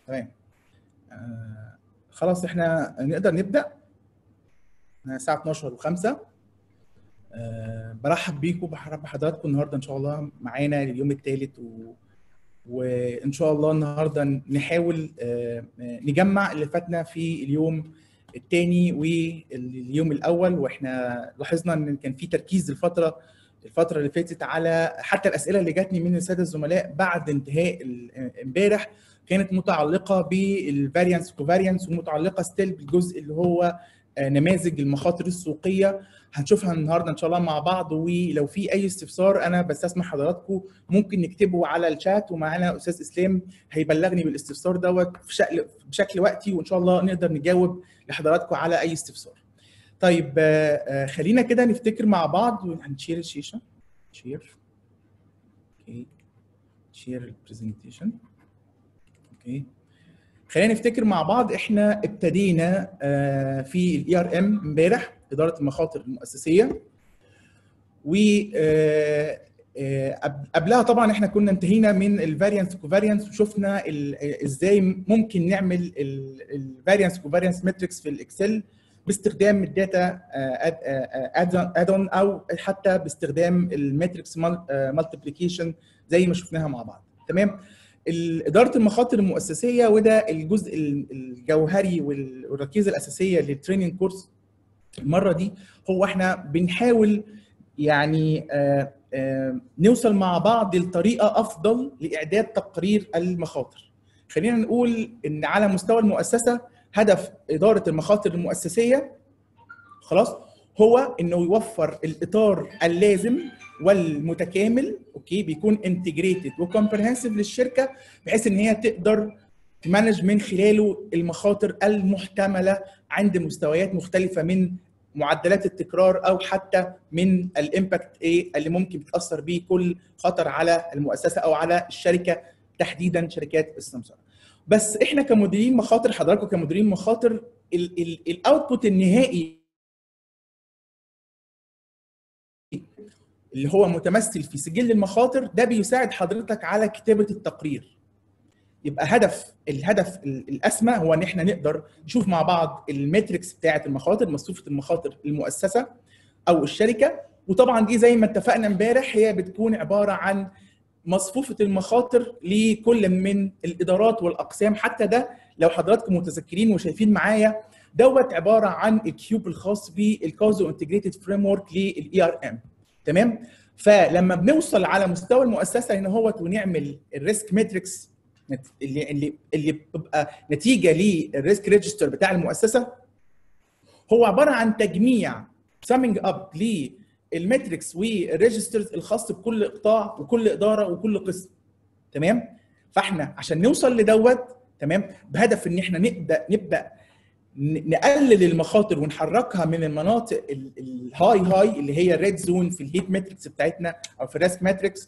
تمام آه خلاص احنا نقدر نبدا الساعه 12 و5 آه برحب بيكم برحب بحضراتكم النهارده ان شاء الله معانا اليوم الثالث و... وان شاء الله النهارده نحاول آه نجمع اللي فاتنا في اليوم الثاني واليوم الاول واحنا لاحظنا ان كان في تركيز الفتره الفتره اللي فاتت على حتى الاسئله اللي جاتني من الساده الزملاء بعد انتهاء امبارح كانت متعلقه بالفاريانس كوفاريانس ومتعلقه ستيل بالجزء اللي هو نماذج المخاطر السوقيه هنشوفها النهارده ان شاء الله مع بعض ولو في اي استفسار انا بستسمح حضراتكم ممكن نكتبه على الشات ومعانا استاذ اسلام هيبلغني بالاستفسار دوت في شكل بشكل وقتي وان شاء الله نقدر نجاوب لحضراتكم على اي استفسار. طيب خلينا كده نفتكر مع بعض هنشير الشاشه شير اوكي شير البرزنتيشن اوكي خلينا نفتكر مع بعض احنا ابتدينا في الاي ار ام امبارح اداره المخاطر المؤسسيه و قبلها طبعا احنا كنا انتهينا من الفاريانس كوفاريانس وشفنا ازاي ممكن نعمل الفاريانس كوفاريانس ماتريكس في الاكسل باستخدام الداتا ادون او حتى باستخدام الماتريكس مالتيبليكيشن زي ما شفناها مع بعض تمام اداره المخاطر المؤسسيه وده الجزء الجوهري والركيزه الاساسيه للتريننج كورس المره دي هو احنا بنحاول يعني آآ آآ نوصل مع بعض لطريقه افضل لاعداد تقرير المخاطر خلينا نقول ان على مستوى المؤسسه هدف اداره المخاطر المؤسسيه خلاص هو انه يوفر الاطار اللازم والمتكامل اوكي بيكون انتجريتد وكومبرهنسيف للشركه بحيث ان هي تقدر تمانج من خلاله المخاطر المحتمله عند مستويات مختلفه من معدلات التكرار او حتى من الامباكت ايه اللي ممكن بتاثر بيه كل خطر على المؤسسه او على الشركه تحديدا شركات السمسار بس احنا كمديرين مخاطر حضراتكم كمديرين مخاطر الاوتبوت النهائي اللي هو متمثل في سجل المخاطر ده بيساعد حضرتك على كتابه التقرير يبقى هدف الهدف الاسمى هو ان احنا نقدر نشوف مع بعض الماتريكس بتاعه المخاطر مصفوفه المخاطر المؤسسه او الشركه وطبعا دي زي ما اتفقنا امبارح هي بتكون عباره عن مصفوفه المخاطر لكل من الادارات والاقسام حتى ده لو حضراتكم متذكرين وشايفين معايا دوت عباره عن الكيوب الخاص بالكوزو انتجريتد فريم ورك للاي ار ام تمام فلما بنوصل على مستوى المؤسسه هنا هوت ونعمل الريسك ماتريكس اللي اللي اللي بتبقى نتيجه للريسك ريجستر بتاع المؤسسه هو عباره عن تجميع سامينج اب للماتريكس والريجسترز الخاص بكل قطاع وكل اداره وكل قسم تمام فاحنا عشان نوصل لدوت تمام بهدف ان احنا نبدا نبدا نقلل المخاطر ونحركها من المناطق الهاي هاي اللي هي الريد زون في الهيت ماتريكس بتاعتنا او في الريسك ماتريكس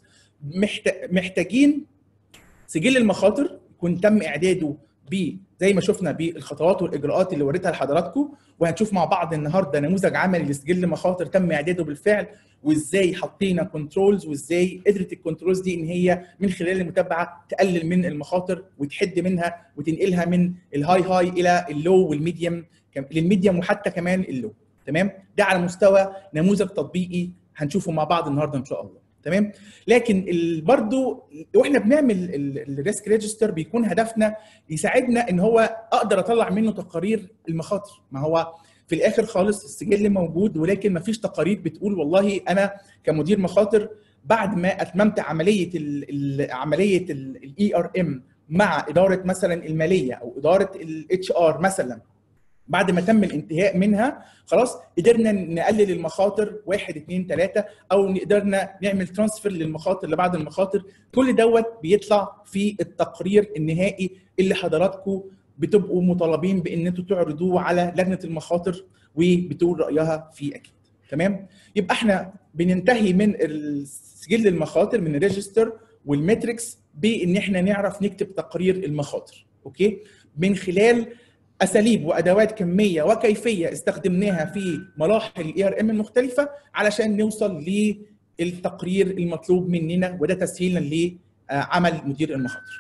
محتاجين سجل المخاطر يكون تم اعداده ب زي ما شفنا بالخطوات والاجراءات اللي وريتها لحضراتكم وهنشوف مع بعض النهارده نموذج عملي لسجل المخاطر تم اعداده بالفعل وازاي حطينا كنترولز وازاي قدرت الكنترولز دي ان هي من خلال المتابعه تقلل من المخاطر وتحد منها وتنقلها من الهاي هاي الى اللو والميديوم للميديوم وحتى كمان اللو تمام ده على مستوى نموذج تطبيقي هنشوفه مع بعض النهارده ان شاء الله تمام لكن برضو واحنا بنعمل الريسك ريجستر بيكون هدفنا يساعدنا ان هو اقدر اطلع منه تقارير المخاطر ما هو في الاخر خالص السجل موجود ولكن ما فيش تقارير بتقول والله انا كمدير مخاطر بعد ما اتممت عمليه ال عمليه الاي ار ام مع اداره مثلا الماليه او اداره الاتش ار مثلا بعد ما تم الانتهاء منها خلاص قدرنا نقلل المخاطر واحد اثنين ثلاثة او قدرنا نعمل ترانسفير للمخاطر لبعض المخاطر كل دوت بيطلع في التقرير النهائي اللي حضراتكم بتبقوا مطالبين بان انتوا تعرضوه على لجنه المخاطر وبتقول رايها فيه اكيد تمام يبقى احنا بننتهي من سجل المخاطر من الريجستر والماتريكس بان احنا نعرف نكتب تقرير المخاطر اوكي من خلال اساليب وادوات كميه وكيفيه استخدمناها في مراحل الاي ار ام المختلفه علشان نوصل للتقرير المطلوب مننا وده تسهيلا لعمل مدير المخاطر.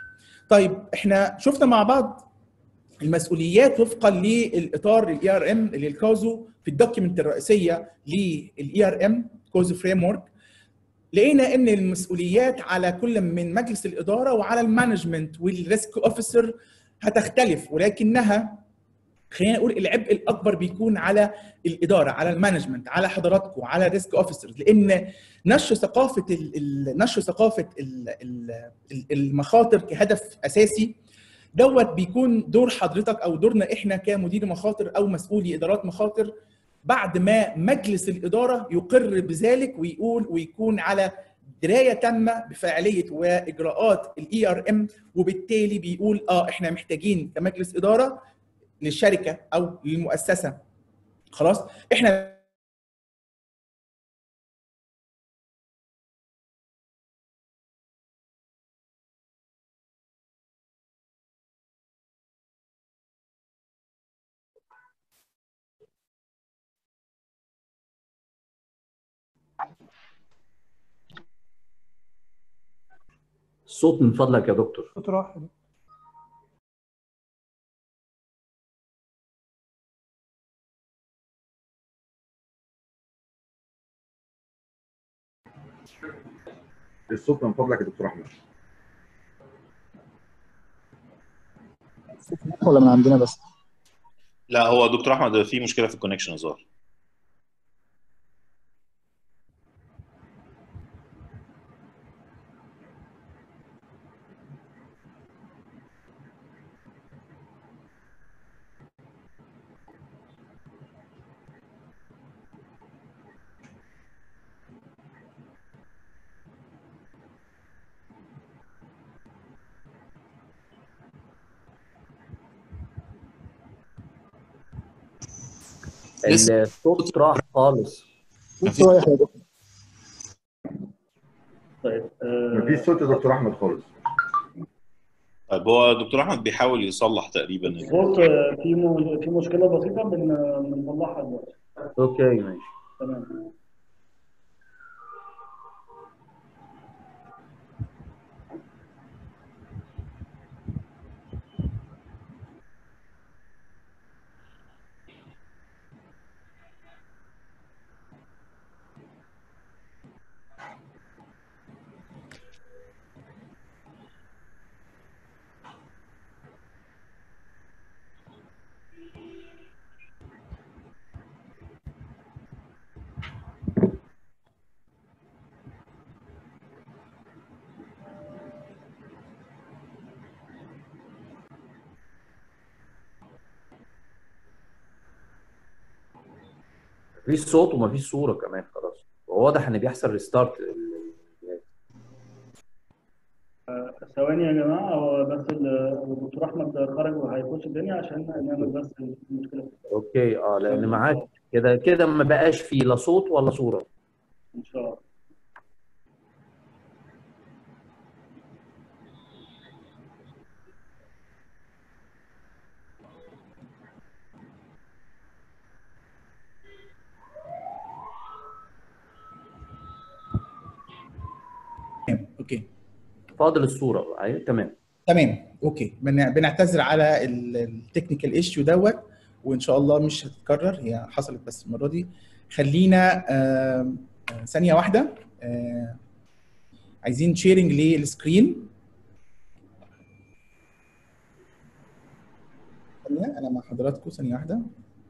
طيب احنا شفنا مع بعض المسؤوليات وفقا للاطار الاي ار ام اللي الكوزو في الدوكيمنت الرئيسيه للاي ار ام كوزو فريم ورك لقينا ان المسؤوليات على كل من مجلس الاداره وعلى المانجمنت والريسك اوفيسر هتختلف ولكنها خلينا نقول العبء الاكبر بيكون على الاداره على المانجمنت على حضراتكم على الريسك اوفيسرز لان نشر ثقافه نشر ثقافه المخاطر كهدف اساسي دوت بيكون دور حضرتك او دورنا احنا كمدير مخاطر او مسؤولي ادارات مخاطر بعد ما مجلس الاداره يقر بذلك ويقول ويكون على درايه تامه بفاعليه واجراءات الاي ار ام وبالتالي بيقول اه احنا محتاجين كمجلس اداره للشركه او للمؤسسه خلاص احنا الصوت من فضلك يا دكتور صوت راح الصوت من فضلك يا دكتور احمد ولا من عندنا بس لا هو دكتور احمد في مشكله في الكونكشن الظاهر الصوت راح خالص صوت رايح يا دكتور طيب مفيش صوت يا دكتور احمد خالص طيب هو دكتور احمد بيحاول يصلح تقريبا ال- الصوت في م- في مشكله بسيطه بن بنصلحها دلوقتي اوكي ماشي تمام مفيش صوت ومفيش صوره كمان خلاص وواضح ان بيحصل ريستارت ثواني يا جماعه هو بس ال- الدكتور احمد خرج وهيخش الدنيا عشان نعمل بس المشكله اوكي اه لان معاك كده كده ما بقاش فيه لا صوت ولا صوره ان شاء الله تمام اوكي فاضل الصوره بقى أيوة، تمام تمام اوكي بن- بنعتذر على التكنيكال ايشيو دوت وان شاء الله مش هتتكرر هي حصلت بس المره دي خلينا آم، آه، ثانيه واحده آه، عايزين شيرنج للسكرين ثانيه انا مع حضراتكم ثانيه واحده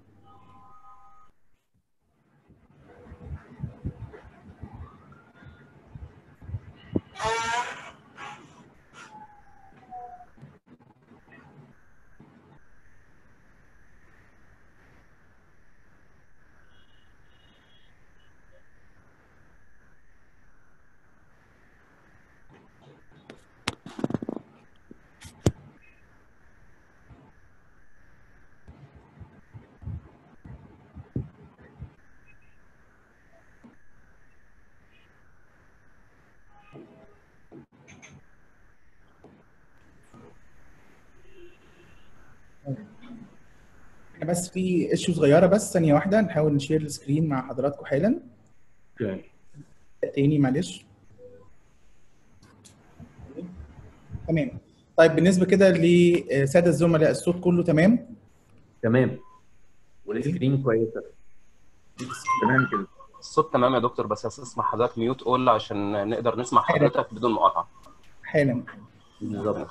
احنا بس في ايشيو صغيره بس ثانيه واحده نحاول نشير السكرين مع حضراتكم حالا اوكي تاني معلش تمام طيب بالنسبه كده لساده الزملاء الصوت كله تمام تمام والسكرين كويسه تمام كده الصوت تمام يا دكتور بس هسمع حضرتك ميوت اول عشان نقدر نسمع حضرتك بدون مقاطعه حالا بالظبط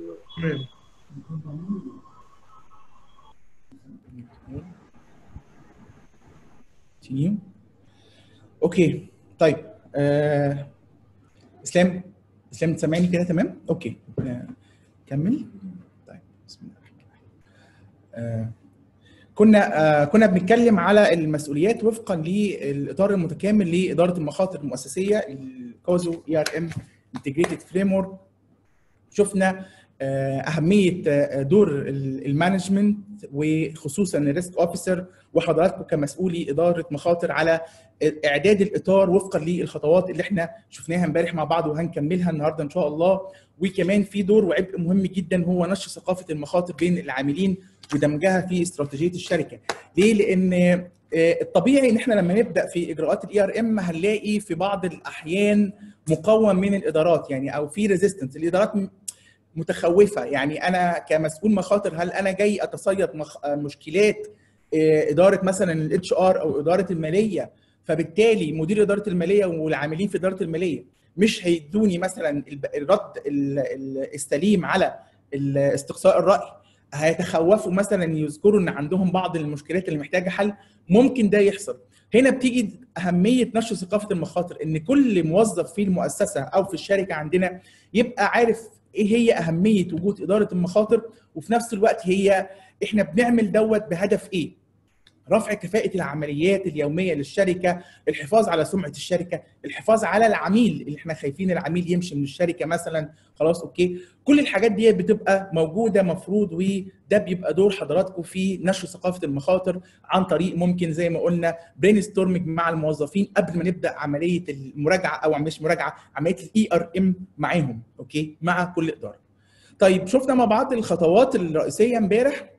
continue. اوكي طيب آه... اسلام اسلام تسمعني كده تمام اوكي آه... كمل طيب بسم الله الرحمن الرحيم آه... كنا آه... كنا بنتكلم على المسؤوليات وفقا للاطار المتكامل لاداره المخاطر المؤسسيه الكوزو اي ار ام انتجريتد فريم ورك شفنا اهميه دور المانجمنت وخصوصا الريسك اوفيسر وحضراتكم كمسؤولي اداره مخاطر على اعداد الاطار وفقا للخطوات اللي احنا شفناها امبارح مع بعض وهنكملها النهارده ان شاء الله وكمان في دور وعبء مهم جدا هو نشر ثقافه المخاطر بين العاملين ودمجها في استراتيجيه الشركه ليه لان الطبيعي ان احنا لما نبدا في اجراءات الاي ار ام هنلاقي في بعض الاحيان مقاوم من الادارات يعني او في ريزيستنس الادارات متخوفه يعني انا كمسؤول مخاطر هل انا جاي اتصيد مخ... مشكلات اداره مثلا الاتش ار او اداره الماليه فبالتالي مدير اداره الماليه والعاملين في اداره الماليه مش هيدوني مثلا الرد السليم على استقصاء الراي هيتخوفوا مثلا يذكروا ان عندهم بعض المشكلات اللي محتاجه حل ممكن ده يحصل هنا بتيجي اهميه نشر ثقافه المخاطر ان كل موظف في المؤسسه او في الشركه عندنا يبقى عارف ايه هي اهميه وجود اداره المخاطر وفي نفس الوقت هي احنا بنعمل دوت بهدف ايه؟ رفع كفاءة العمليات اليومية للشركة، الحفاظ على سمعة الشركة، الحفاظ على العميل اللي احنا خايفين العميل يمشي من الشركة مثلا، خلاص اوكي، كل الحاجات دي بتبقى موجودة مفروض وده بيبقى دور حضراتكم في نشر ثقافة المخاطر عن طريق ممكن زي ما قلنا برين ستورمنج مع الموظفين قبل ما نبدا عملية المراجعة او مش مراجعة، عملية الاي ار ام معاهم، اوكي، مع كل إدارة. طيب شفنا مع بعض الخطوات الرئيسية امبارح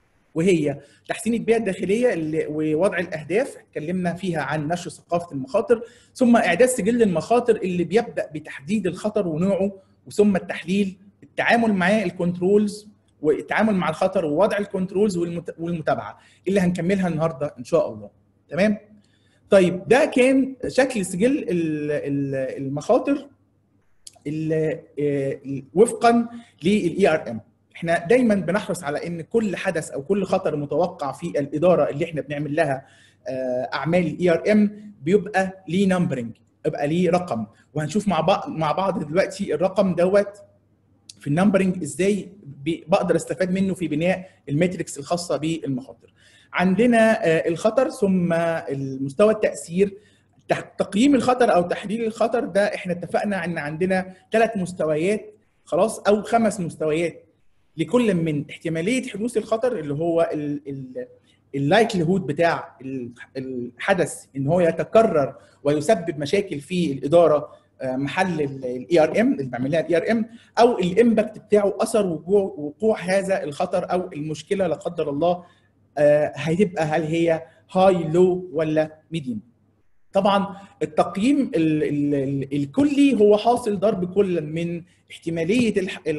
وهي تحسين البيئه الداخليه اللي ووضع الاهداف اتكلمنا فيها عن نشر ثقافه المخاطر ثم اعداد سجل المخاطر اللي بيبدا بتحديد الخطر ونوعه وثم التحليل التعامل معاه الكنترولز والتعامل مع الخطر ووضع الكنترولز والمتابعه اللي هنكملها النهارده ان شاء الله تمام طيب ده كان شكل سجل المخاطر وفقا للاي ار ام احنا دايما بنحرص على ان كل حدث او كل خطر متوقع في الاداره اللي احنا بنعمل لها اعمال الاي ار ام بيبقى ليه نمبرنج يبقى ليه رقم وهنشوف مع بعض مع بعض دلوقتي الرقم دوت في النمبرنج ازاي بقدر استفاد منه في بناء الماتريكس الخاصه بالمخاطر عندنا الخطر ثم المستوى التاثير تقييم الخطر او تحليل الخطر ده احنا اتفقنا ان عندنا ثلاث مستويات خلاص او خمس مستويات لكل من احتماليه حدوث الخطر اللي هو اللايكليهود بتاع الحدث ان هو يتكرر ويسبب مشاكل في الاداره محل الاي ار ام اللي بعمل لها الاي ار ام او الامباكت بتاعه اثر وقوع وقوع هذا الخطر او المشكله لا قدر الله هتبقى هل هي هاي لو ولا ميديوم طبعا التقييم ال ال الكلي هو حاصل ضرب كل من احتماليه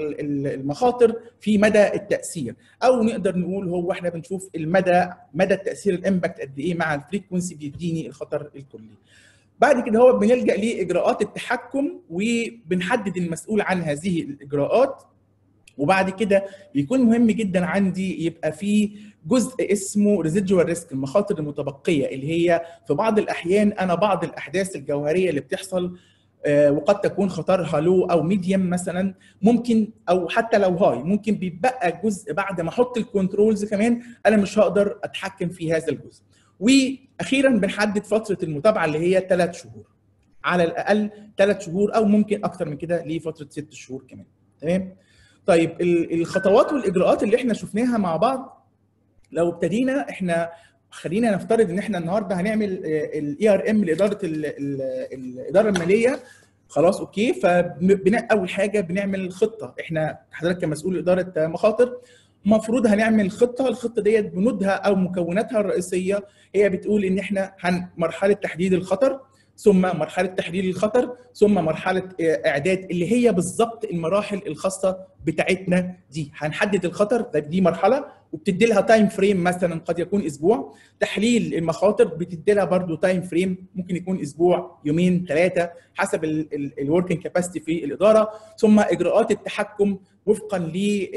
المخاطر في مدى التاثير او نقدر نقول هو احنا بنشوف المدى مدى التاثير الامباكت قد ايه مع الفريكونسي بيديني الخطر الكلي بعد كده هو بنلجا لاجراءات التحكم وبنحدد المسؤول عن هذه الاجراءات وبعد كده بيكون مهم جدا عندي يبقى في جزء اسمه ريزيدوال ريسك المخاطر المتبقيه اللي هي في بعض الاحيان انا بعض الاحداث الجوهريه اللي بتحصل وقد تكون خطرها لو او ميديوم مثلا ممكن او حتى لو هاي ممكن بيتبقى جزء بعد ما احط الكنترولز كمان انا مش هقدر اتحكم في هذا الجزء واخيرا بنحدد فتره المتابعه اللي هي ثلاث شهور على الاقل ثلاث شهور او ممكن اكثر من كده لفتره ست شهور كمان تمام طيب الخطوات والاجراءات اللي احنا شفناها مع بعض لو ابتدينا احنا خلينا نفترض ان احنا النهارده هنعمل الاي ار ام لاداره الاداره الماليه خلاص اوكي فبناء اول حاجه بنعمل خطه احنا حضرتك كمسؤول اداره مخاطر المفروض هنعمل خطه الخطه ديت بنودها او مكوناتها الرئيسيه هي بتقول ان احنا هن مرحله تحديد الخطر ثم مرحله تحليل الخطر ثم مرحله اعداد اللي هي بالظبط المراحل الخاصه بتاعتنا دي هنحدد الخطر ده دي مرحله وبتدي لها تايم فريم مثلا قد يكون اسبوع تحليل المخاطر بتدي لها برضه تايم فريم ممكن يكون اسبوع يومين ثلاثه حسب الوركينج كاباسيتي في الاداره ثم اجراءات التحكم وفقا ل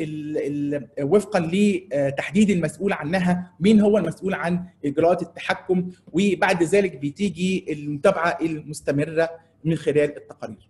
ال- ال- وفقا لتحديد المسؤول عنها مين هو المسؤول عن اجراءات التحكم وبعد ذلك بتيجي المتابعه المستمره من خلال التقارير.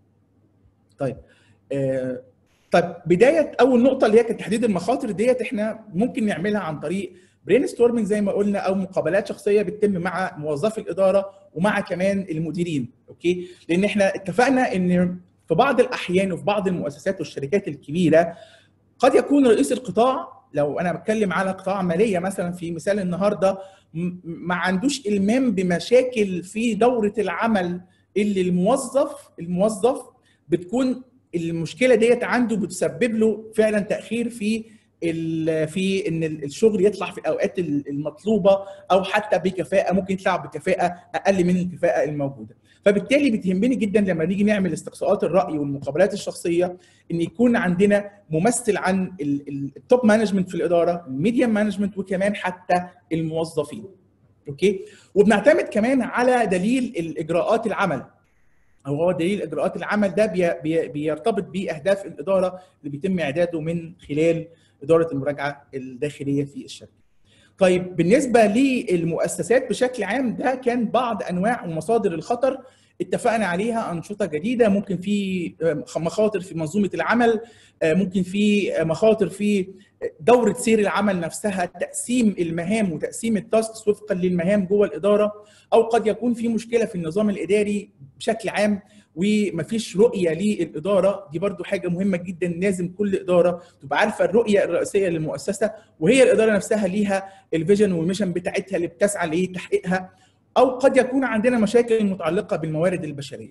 طيب آه، طيب بدايه اول نقطه اللي هي كانت تحديد المخاطر ديت احنا ممكن نعملها عن طريق برين ستورمنج زي ما قلنا او مقابلات شخصيه بتتم مع موظفي الاداره ومع كمان المديرين اوكي لان احنا اتفقنا ان في بعض الاحيان وفي بعض المؤسسات والشركات الكبيره قد يكون رئيس القطاع لو انا بتكلم على قطاع ماليه مثلا في مثال النهارده م- ما عندوش المام بمشاكل في دوره العمل اللي الموظف الموظف بتكون المشكله ديت عنده بتسبب له فعلا تاخير في ال- في ان ال- الشغل يطلع في الاوقات ال- المطلوبه او حتى بكفاءه ممكن يطلع بكفاءه اقل من الكفاءه الموجوده فبالتالي بتهمني جدا لما نيجي نعمل استقصاءات الراي والمقابلات الشخصيه ان يكون عندنا ممثل عن ال- ال- التوب مانجمنت في الاداره الميديم مانجمنت وكمان حتى الموظفين اوكي وبنعتمد كمان على دليل الاجراءات العمل او هو دليل اجراءات العمل ده بي بي بيرتبط باهداف الاداره اللي بيتم اعداده من خلال اداره المراجعه الداخليه في الشركه. طيب بالنسبه للمؤسسات بشكل عام ده كان بعض انواع ومصادر الخطر اتفقنا عليها انشطه جديده ممكن في مخاطر في منظومه العمل ممكن في مخاطر في دوره سير العمل نفسها تقسيم المهام وتقسيم التاسكس وفقا للمهام جوه الاداره او قد يكون في مشكله في النظام الاداري بشكل عام ومفيش رؤيه للاداره دي برضو حاجه مهمه جدا لازم كل اداره تبقى عارفه الرؤيه الرئيسيه للمؤسسه وهي الاداره نفسها ليها الفيجن والميشن بتاعتها اللي بتسعى لتحقيقها او قد يكون عندنا مشاكل متعلقه بالموارد البشريه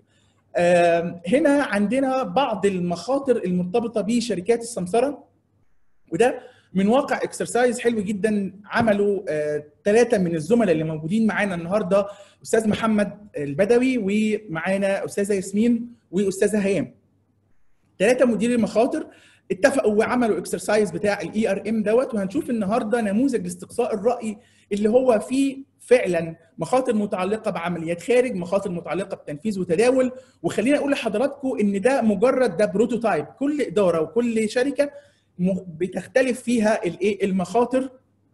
آم، هنا عندنا بعض المخاطر المرتبطه بشركات السمسره وده من واقع اكسرسايز حلو جدا عمله ثلاثه من الزملاء اللي موجودين معانا النهارده استاذ محمد البدوي ومعانا استاذه ياسمين واستاذه هيام ثلاثه مديري المخاطر اتفقوا وعملوا اكسرسايز بتاع الاي ار ام دوت وهنشوف النهارده نموذج لاستقصاء الراي اللي هو فيه فعلا مخاطر متعلقه بعمليات خارج مخاطر متعلقه بتنفيذ وتداول وخلينا اقول لحضراتكم ان ده مجرد ده بروتوتايب كل اداره وكل شركه م- بتختلف فيها الايه المخاطر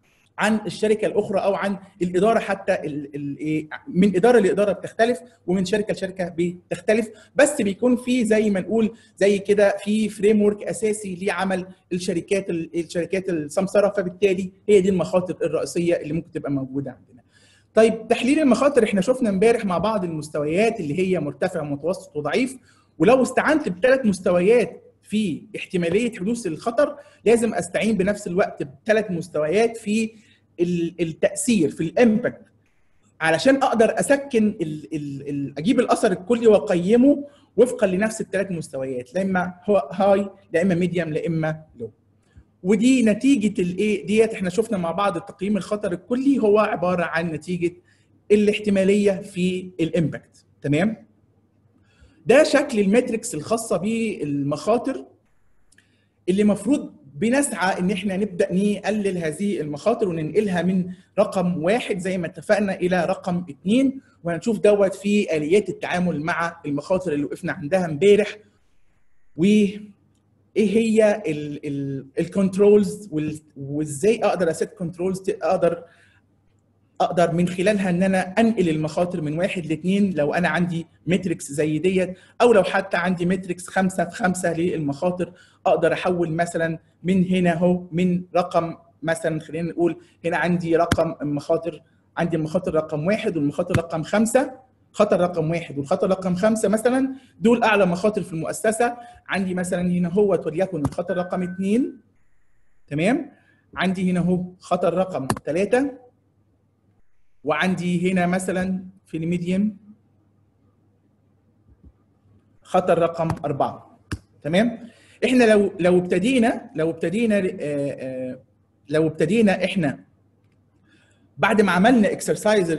عن الشركه الاخرى او عن الاداره حتى ال- ال- إيه، من اداره لاداره بتختلف ومن شركه لشركه بتختلف بس بيكون في زي ما نقول زي كده في فريم ورك اساسي لعمل الشركات ال- الشركات السمسره فبالتالي هي دي المخاطر الرئيسيه اللي ممكن تبقى موجوده عندنا. طيب تحليل المخاطر احنا شفنا امبارح مع بعض المستويات اللي هي مرتفع ومتوسط وضعيف ولو استعنت بثلاث مستويات في احتماليه حدوث الخطر لازم استعين بنفس الوقت بثلاث مستويات في ال- التاثير في الامباكت علشان اقدر اسكن ال ال ال اجيب الاثر الكلي واقيمه وفقا لنفس الثلاث مستويات لا اما هو هاي لا اما ميديوم لا اما لو ودي نتيجه الايه ديت احنا شفنا مع بعض التقييم الخطر الكلي هو عباره عن نتيجه الاحتماليه في الامباكت تمام ده شكل الماتريكس الخاصه بالمخاطر اللي المفروض بنسعى ان احنا نبدا نقلل هذه المخاطر وننقلها من رقم واحد زي ما اتفقنا الى رقم اثنين وهنشوف دوت في اليات التعامل مع المخاطر اللي وقفنا عندها امبارح وايه هي الكنترولز وازاي اقدر اسيت كنترولز اقدر اقدر من خلالها ان انا انقل المخاطر من واحد لاثنين لو انا عندي ماتريكس زي ديت او لو حتى عندي ماتريكس خمسه في خمسه للمخاطر اقدر احول مثلا من هنا اهو من رقم مثلا خلينا نقول هنا عندي رقم المخاطر عندي المخاطر رقم واحد والمخاطر رقم خمسه خطر رقم واحد والخطر رقم خمسه مثلا دول اعلى مخاطر في المؤسسه عندي مثلا هنا هو وليكن الخطر رقم اثنين تمام عندي هنا اهو خطر رقم ثلاثه وعندي هنا مثلا في الميديم خطر رقم أربعة تمام احنا لو لو ابتدينا لو ابتدينا آه، آه، لو ابتدينا احنا بعد ما عملنا اكسرسايز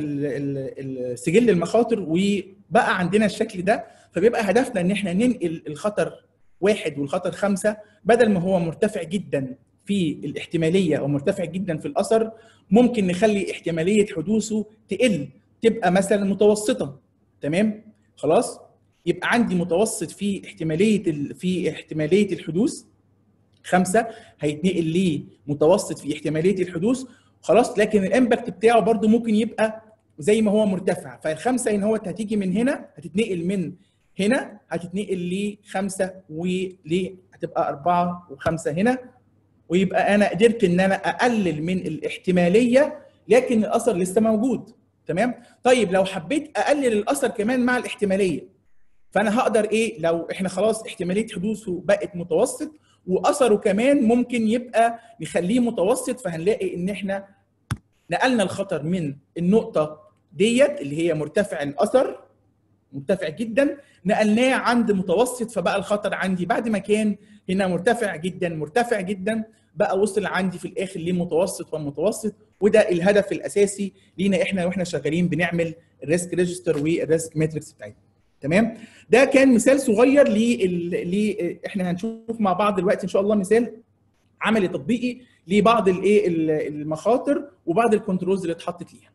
سجل المخاطر وبقى عندنا الشكل ده فبيبقى هدفنا ان احنا ننقل الخطر واحد والخطر خمسة بدل ما هو مرتفع جدا في الاحتماليه ومرتفع جدا في الاثر ممكن نخلي احتماليه حدوثه تقل تبقى مثلا متوسطه تمام خلاص يبقى عندي متوسط في احتماليه ال... في احتماليه الحدوث خمسة هيتنقل لمتوسط في احتماليه الحدوث خلاص لكن الامباكت بتاعه برده ممكن يبقى زي ما هو مرتفع فالخمسه ان هو هتيجي من هنا هتتنقل من هنا هتتنقل لخمسه وليه هتبقى اربعه وخمسه هنا ويبقى انا قدرت ان انا اقلل من الاحتماليه لكن الاثر لسه موجود تمام طيب لو حبيت اقلل الاثر كمان مع الاحتماليه فانا هقدر ايه لو احنا خلاص احتماليه حدوثه بقت متوسط واثره كمان ممكن يبقى نخليه متوسط فهنلاقي ان احنا نقلنا الخطر من النقطه ديت اللي هي مرتفع الاثر مرتفع جدا نقلناه عند متوسط فبقى الخطر عندي بعد ما كان هنا مرتفع جدا مرتفع جدا بقى وصل عندي في الاخر لمتوسط ومتوسط وده الهدف الاساسي لينا احنا واحنا شغالين بنعمل الريسك ريجستر والريسك ماتريكس بتاعتنا تمام ده كان مثال صغير ل ل احنا هنشوف مع بعض دلوقتي ان شاء الله مثال عملي تطبيقي لبعض الايه المخاطر وبعض الكنترولز اللي اتحطت ليها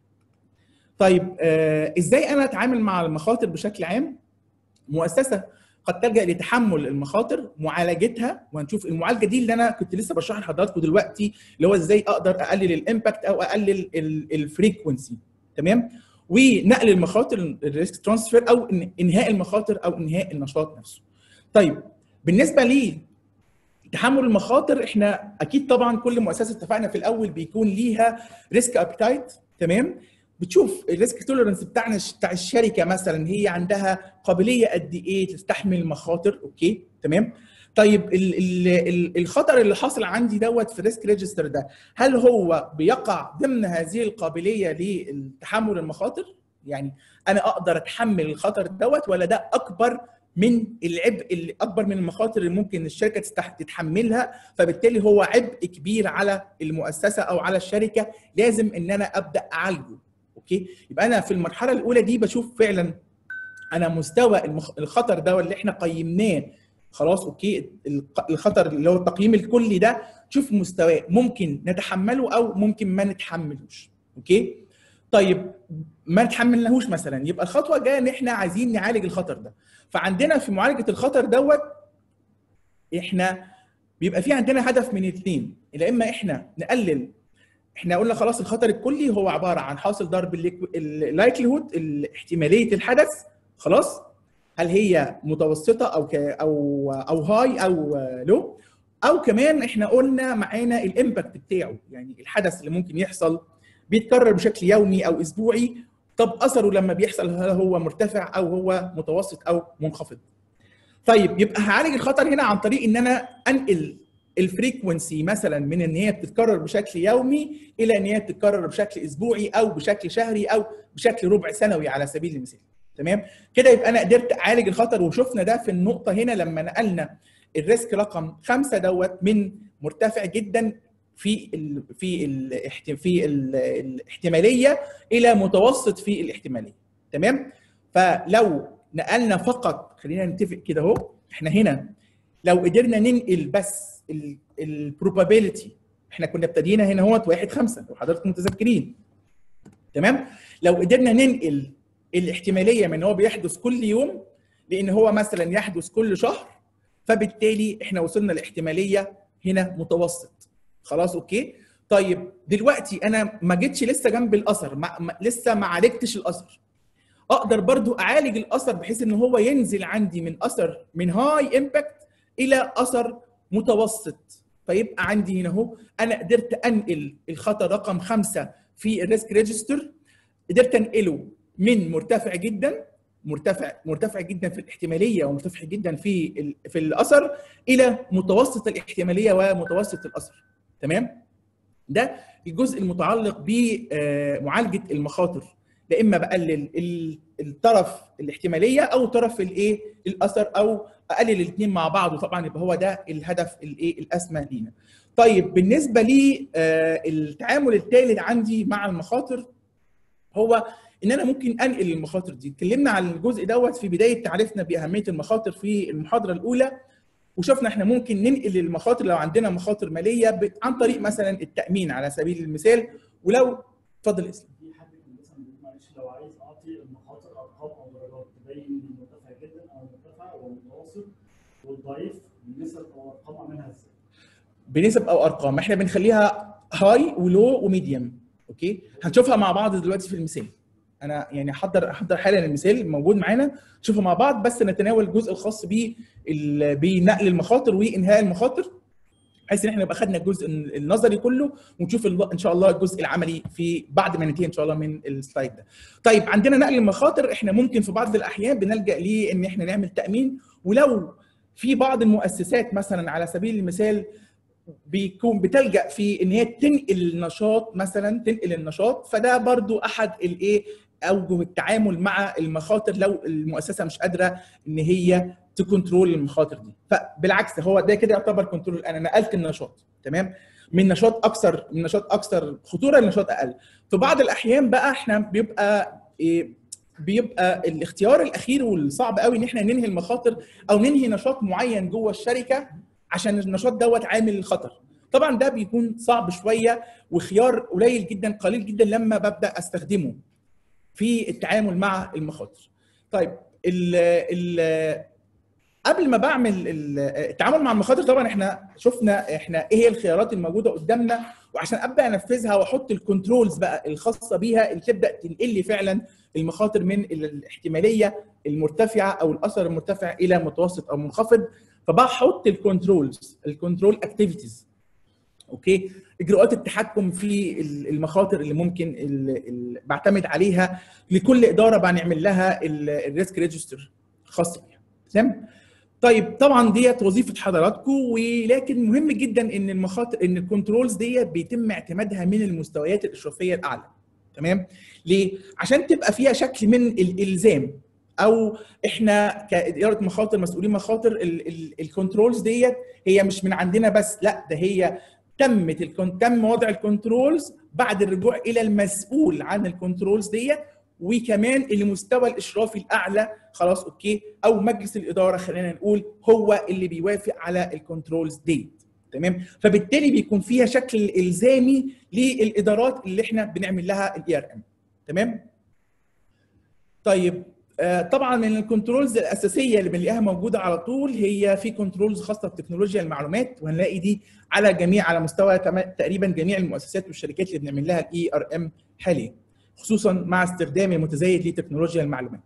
طيب آه ازاي انا اتعامل مع المخاطر بشكل عام مؤسسه قد تلجا لتحمل المخاطر معالجتها وهنشوف المعالجه دي اللي انا كنت لسه بشرح لحضراتكم دلوقتي اللي هو ازاي اقدر اقلل الامباكت او اقلل الفريكونسي تمام ونقل المخاطر الريسك ترانسفير او انهاء المخاطر او انهاء النشاط نفسه طيب بالنسبه لي تحمل المخاطر احنا اكيد طبعا كل مؤسسه اتفقنا في الاول بيكون ليها ريسك ابيتايت تمام بتشوف الريسك توليرنس بتاعنا بتاع الشركه مثلا هي عندها قابليه قد ايه تستحمل المخاطر اوكي تمام طيب ال ال الخطر اللي حاصل عندي دوت في الريسك ريجستر ده هل هو بيقع ضمن هذه القابليه لتحمل المخاطر يعني انا اقدر اتحمل الخطر دوت ولا ده اكبر من العبء اللي اكبر من المخاطر اللي ممكن الشركه تتحملها فبالتالي هو عبء كبير على المؤسسه او على الشركه لازم ان انا ابدا اعالجه اوكي يبقى انا في المرحله الاولى دي بشوف فعلا انا مستوى الخطر ده اللي احنا قيمناه خلاص اوكي الخطر اللي هو التقييم الكلي ده شوف مستواه ممكن نتحمله او ممكن ما نتحملوش اوكي طيب ما نتحملناهوش مثلا يبقى الخطوه الجايه ان احنا عايزين نعالج الخطر ده فعندنا في معالجه الخطر دوت احنا بيبقى في عندنا هدف من اثنين يا اما احنا نقلل احنا قلنا خلاص الخطر الكلي هو عباره عن حاصل ضرب اللايكليهود احتماليه الحدث خلاص هل هي متوسطه او ك او او هاي او لو او كمان احنا قلنا معانا الامباكت بتاعه يعني الحدث اللي ممكن يحصل بيتكرر بشكل يومي او اسبوعي طب اثره لما بيحصل هل هو مرتفع او هو متوسط او منخفض طيب يبقى هعالج الخطر هنا عن طريق ان انا انقل الفريكونسي مثلا من ان هي بتتكرر بشكل يومي الى ان هي بتتكرر بشكل اسبوعي او بشكل شهري او بشكل ربع سنوي على سبيل المثال تمام كده يبقى انا قدرت اعالج الخطر وشفنا ده في النقطه هنا لما نقلنا الريسك رقم خمسة دوت من مرتفع جدا في ال في ال في ال الاحتماليه الى متوسط في الاحتماليه تمام فلو نقلنا فقط خلينا نتفق كده اهو احنا هنا لو قدرنا ننقل بس البروبابيلتي احنا كنا ابتدينا هنا اهوت واحد خمسة لو حضراتكم متذكرين تمام لو قدرنا ننقل الاحتماليه من هو بيحدث كل يوم لان هو مثلا يحدث كل شهر فبالتالي احنا وصلنا لاحتماليه هنا متوسط خلاص اوكي طيب دلوقتي انا ما جيتش لسه جنب الاثر ما ما لسه ما عالجتش الاثر اقدر برضو اعالج الاثر بحيث ان هو ينزل عندي من اثر من هاي امباكت الى اثر متوسط فيبقى عندي هنا اهو انا قدرت انقل الخطر رقم خمسة في الريسك ريجستر قدرت انقله من مرتفع جدا مرتفع مرتفع جدا في الاحتماليه ومرتفع جدا في في الاثر الى متوسط الاحتماليه ومتوسط الاثر تمام ده الجزء المتعلق بمعالجه المخاطر لا اما بقلل الطرف الاحتماليه او طرف الايه الاثر او اقلل الاثنين مع بعض وطبعا يبقى هو ده الهدف الايه الاسمى لينا طيب بالنسبه لي التعامل الثالث عندي مع المخاطر هو ان انا ممكن انقل المخاطر دي اتكلمنا عن الجزء دوت في بدايه تعريفنا باهميه المخاطر في المحاضره الاولى وشفنا احنا ممكن ننقل المخاطر لو عندنا مخاطر ماليه ب- عن طريق مثلا التامين على سبيل المثال ولو اتفضل اسلام في حد كان مثلا بيقول معلش لو عايز اعطي المخاطر ارقام او درجات تبين المرتفع جدا او المرتفع والمتوسط والضعيف نسب او ارقام اعملها ازاي؟ بنسب او ارقام احنا بنخليها هاي ولو وميديوم اوكي هنشوفها مع بعض دلوقتي في المثال انا يعني احضر احضر حالا المثال موجود معانا نشوفه مع بعض بس نتناول الجزء الخاص ب بنقل المخاطر وانهاء المخاطر بحيث ان احنا نبقى خدنا الجزء النظري كله ونشوف ال- ان شاء الله الجزء العملي في بعد ما ننتهي ان شاء الله من السلايد ده. طيب عندنا نقل المخاطر احنا ممكن في بعض الاحيان بنلجا ليه ان احنا نعمل تامين ولو في بعض المؤسسات مثلا على سبيل المثال بيكون بتلجا في ان هي تنقل النشاط مثلا تنقل النشاط فده برضو احد الايه اوجه التعامل مع المخاطر لو المؤسسه مش قادره ان هي تكنترول المخاطر دي فبالعكس هو ده كده يعتبر كنترول انا نقلت النشاط تمام من نشاط اكثر من نشاط اكثر خطوره لنشاط اقل في بعض الاحيان بقى احنا بيبقى إيه بيبقى الاختيار الاخير والصعب قوي ان احنا ننهي المخاطر او ننهي نشاط معين جوه الشركه عشان النشاط دوت عامل خطر طبعا ده بيكون صعب شويه وخيار قليل جدا قليل جدا لما ببدا استخدمه في التعامل مع المخاطر طيب ال ال قبل ما بعمل ال- التعامل مع المخاطر طبعا احنا شفنا احنا ايه هي الخيارات الموجوده قدامنا وعشان ابدا انفذها واحط الكنترولز بقى الخاصه بيها اللي تبدا تنقل لي فعلا المخاطر من الاحتماليه المرتفعه او الاثر المرتفع الى متوسط او منخفض فبحط الكنترولز الكنترول اكتيفيتيز اوكي اجراءات التحكم في المخاطر اللي ممكن ال- ال- بعتمد عليها لكل اداره بنعمل لها الريسك ريجستر خاص بيها تمام طيب طبعا ديت وظيفه حضراتكم ولكن مهم جدا ان المخاطر ان الكنترولز ديت بيتم اعتمادها من المستويات الاشرافيه الاعلى تمام ليه عشان تبقى فيها شكل من الالزام او احنا كاداره مخاطر مسؤولين مخاطر الكنترولز ديت هي مش من عندنا بس لا ده هي تمت الكون تم وضع الكنترولز بعد الرجوع الى المسؤول عن الكنترولز ديت وكمان المستوى الاشرافي الاعلى خلاص اوكي او مجلس الاداره خلينا نقول هو اللي بيوافق على الكنترولز ديت تمام فبالتالي بيكون فيها شكل الزامي للادارات اللي احنا بنعمل لها الاي ار ام تمام طيب آه، طبعا من الكنترولز الاساسيه اللي بنلاقيها موجوده على طول هي في كنترولز خاصه بتكنولوجيا المعلومات وهنلاقي دي على جميع على مستوى تما- تقريبا جميع المؤسسات والشركات اللي بنعمل لها الاي ار ام حاليا خصوصا مع استخدام المتزايد لتكنولوجيا المعلومات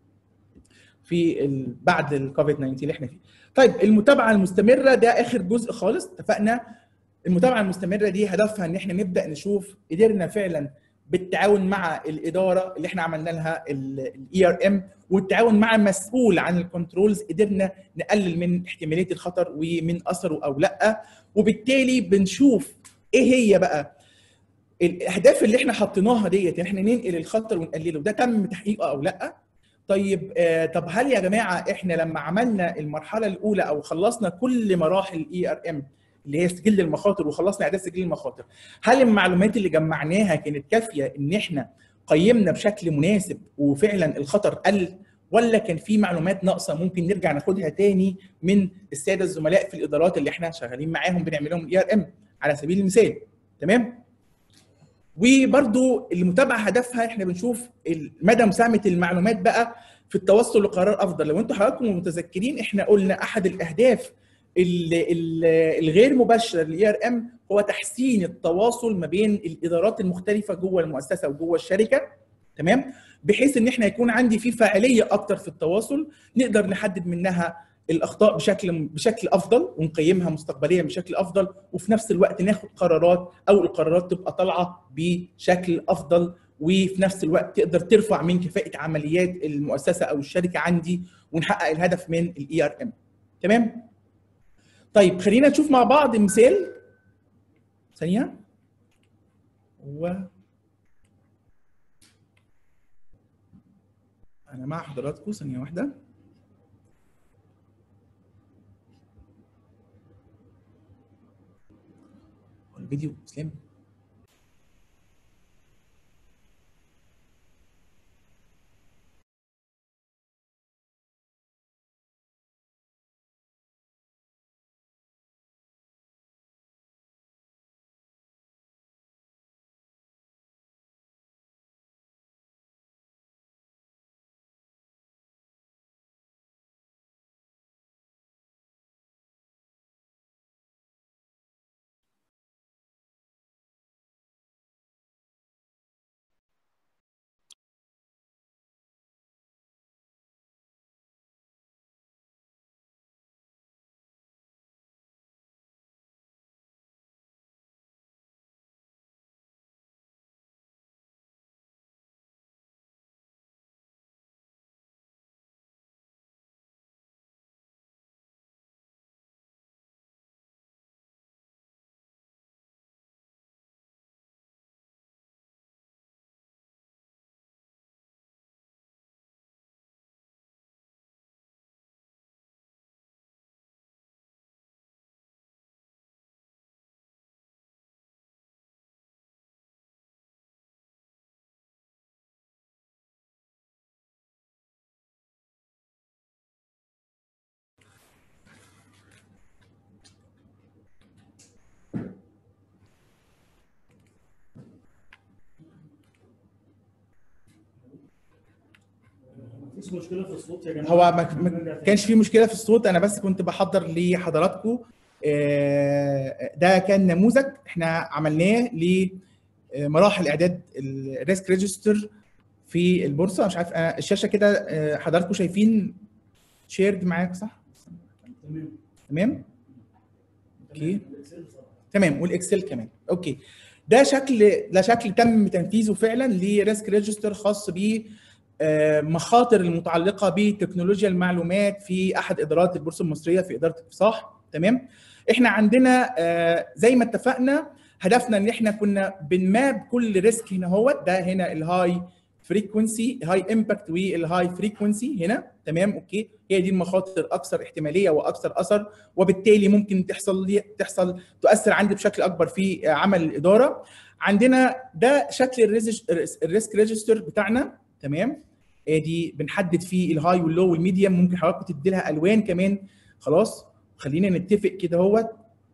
في ال... بعد الكوفيد 19 اللي احنا فيه طيب المتابعه المستمره ده اخر جزء خالص اتفقنا المتابعه المستمره دي هدفها ان احنا نبدا نشوف قدرنا فعلا بالتعاون مع الاداره اللي احنا عملنا لها الاي ار ام والتعاون مع المسؤول عن الكنترولز قدرنا نقلل من احتماليه الخطر ومن اثره او لا وبالتالي بنشوف ايه هي بقى الاهداف اللي احنا حطيناها ديت ان احنا ننقل الخطر ونقلله ده تم تحقيقه او لا طيب آه طب هل يا جماعه احنا لما عملنا المرحله الاولى او خلصنا كل مراحل الاي ار ام اللي هي سجل المخاطر وخلصنا اعداد سجل المخاطر هل المعلومات اللي جمعناها كانت كافيه ان احنا قيمنا بشكل مناسب وفعلا الخطر قل ولا كان في معلومات ناقصه ممكن نرجع ناخدها تاني من الساده الزملاء في الادارات اللي احنا شغالين معاهم بنعمل لهم الاي ار ام على سبيل المثال تمام وبرضو المتابعه هدفها احنا بنشوف مدى مساهمه المعلومات بقى في التوصل لقرار افضل لو انتم حضراتكم متذكرين احنا قلنا احد الاهداف ال- ال- الغير مباشره للاي ار ام هو تحسين التواصل ما بين الادارات المختلفه جوه المؤسسه وجوه الشركه تمام بحيث ان احنا يكون عندي في فاعليه اكتر في التواصل نقدر نحدد منها الاخطاء بشكل بشكل افضل ونقيمها مستقبليا بشكل افضل وفي نفس الوقت ناخد قرارات او القرارات تبقى طالعه بشكل افضل وفي نفس الوقت تقدر ترفع من كفاءه عمليات المؤسسه او الشركه عندي ونحقق الهدف من الاي ار ام تمام طيب خلينا نشوف مع بعض مثال ثانيه و انا مع حضراتكم ثانيه واحده هو الفيديو اسلام مفيش مشكله في الصوت يا جماعه هو ما نرجع ما تاني. كانش في مشكله في الصوت انا بس كنت بحضر لحضراتكم آه، ده كان نموذج احنا عملناه لمراحل اعداد الريسك ريجستر في البورصه مش عارف أنا الشاشه كده آه، حضراتكم شايفين شيرد معاك صح تمام تمام اوكي الإكسل صح. تمام والاكسل كمان اوكي ده شكل ده شكل تم تنفيذه فعلا لريسك ريجستر خاص ب آه، مخاطر المتعلقه بتكنولوجيا المعلومات في احد ادارات البورصه المصريه في اداره الافصاح تمام احنا عندنا آه، زي ما اتفقنا هدفنا ان احنا كنا بنماب كل ريسك هنا هو ده هنا الهاي فريكونسي هاي امباكت والهاي فريكونسي هنا تمام اوكي هي دي المخاطر اكثر احتماليه واكثر اثر وبالتالي ممكن تحصل لي تحصل تؤثر عندي بشكل اكبر في عمل الاداره عندنا ده شكل الريزج- الريسك ريجستر بتاعنا تمام ادي بنحدد فيه الهاي واللو والميديم ممكن حضراتكم تدي لها الوان كمان خلاص خلينا نتفق كده اهوت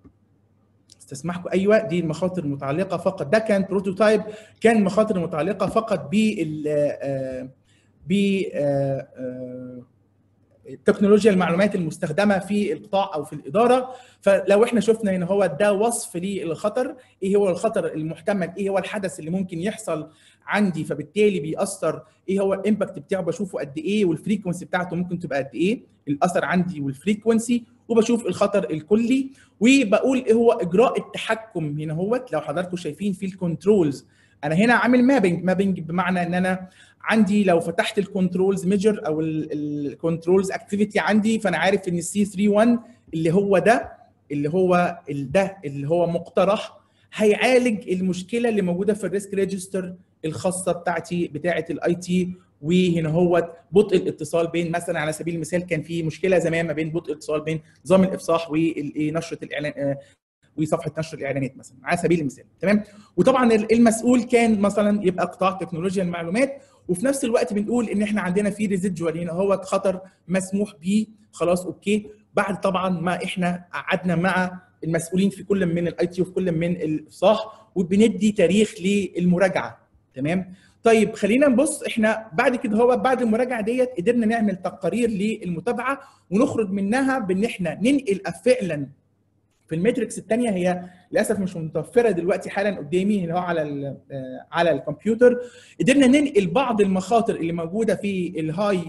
استسمحكم ايوه دي المخاطر المتعلقه فقط ده كان بروتوتايب كان مخاطر متعلقه فقط بال آه، ب آه، آه، تكنولوجيا المعلومات المستخدمه في القطاع او في الاداره فلو احنا شفنا هنا هو ده وصف للخطر ايه هو الخطر المحتمل ايه هو الحدث اللي ممكن يحصل عندي فبالتالي بيأثر ايه هو الامباكت بتاعه بشوفه قد ايه والفريكونسي بتاعته ممكن تبقى قد ايه الاثر عندي والفريكونسي وبشوف الخطر الكلي وبقول ايه هو اجراء التحكم هنا هوت لو حضراتكم شايفين في الكنترولز انا هنا عامل مابنج مابنج بمعنى ان انا عندي لو فتحت الكنترولز ميجر او الكنترولز اكتيفيتي عندي فانا عارف ان السي 31 اللي هو ده اللي هو ال- ده اللي هو مقترح هيعالج المشكله اللي موجوده في الريسك ريجستر الخاصه بتاعتي بتاعه الاي تي وهنا هو بطء الاتصال بين مثلا على سبيل المثال كان في مشكله زمان ما بين بطء الاتصال بين نظام الافصاح ونشره الاعلان آه، وصفحه نشر الاعلانات مثلا على سبيل المثال تمام وطبعا المسؤول كان مثلا يبقى قطاع تكنولوجيا المعلومات وفي نفس الوقت بنقول ان احنا عندنا في ريزيدجوال هنا هو خطر مسموح به خلاص اوكي بعد طبعا ما احنا قعدنا مع المسؤولين في كل من الاي تي وفي كل من الافصاح وبندي تاريخ للمراجعه تمام طيب خلينا نبص احنا بعد كده هو بعد المراجعه ديت قدرنا نعمل تقارير للمتابعه ونخرج منها بان احنا ننقل فعلا في الماتريكس الثانيه هي للاسف مش متوفره دلوقتي حالا قدامي هنا هو على ال- آه، على الكمبيوتر قدرنا ننقل بعض المخاطر اللي موجوده في الهاي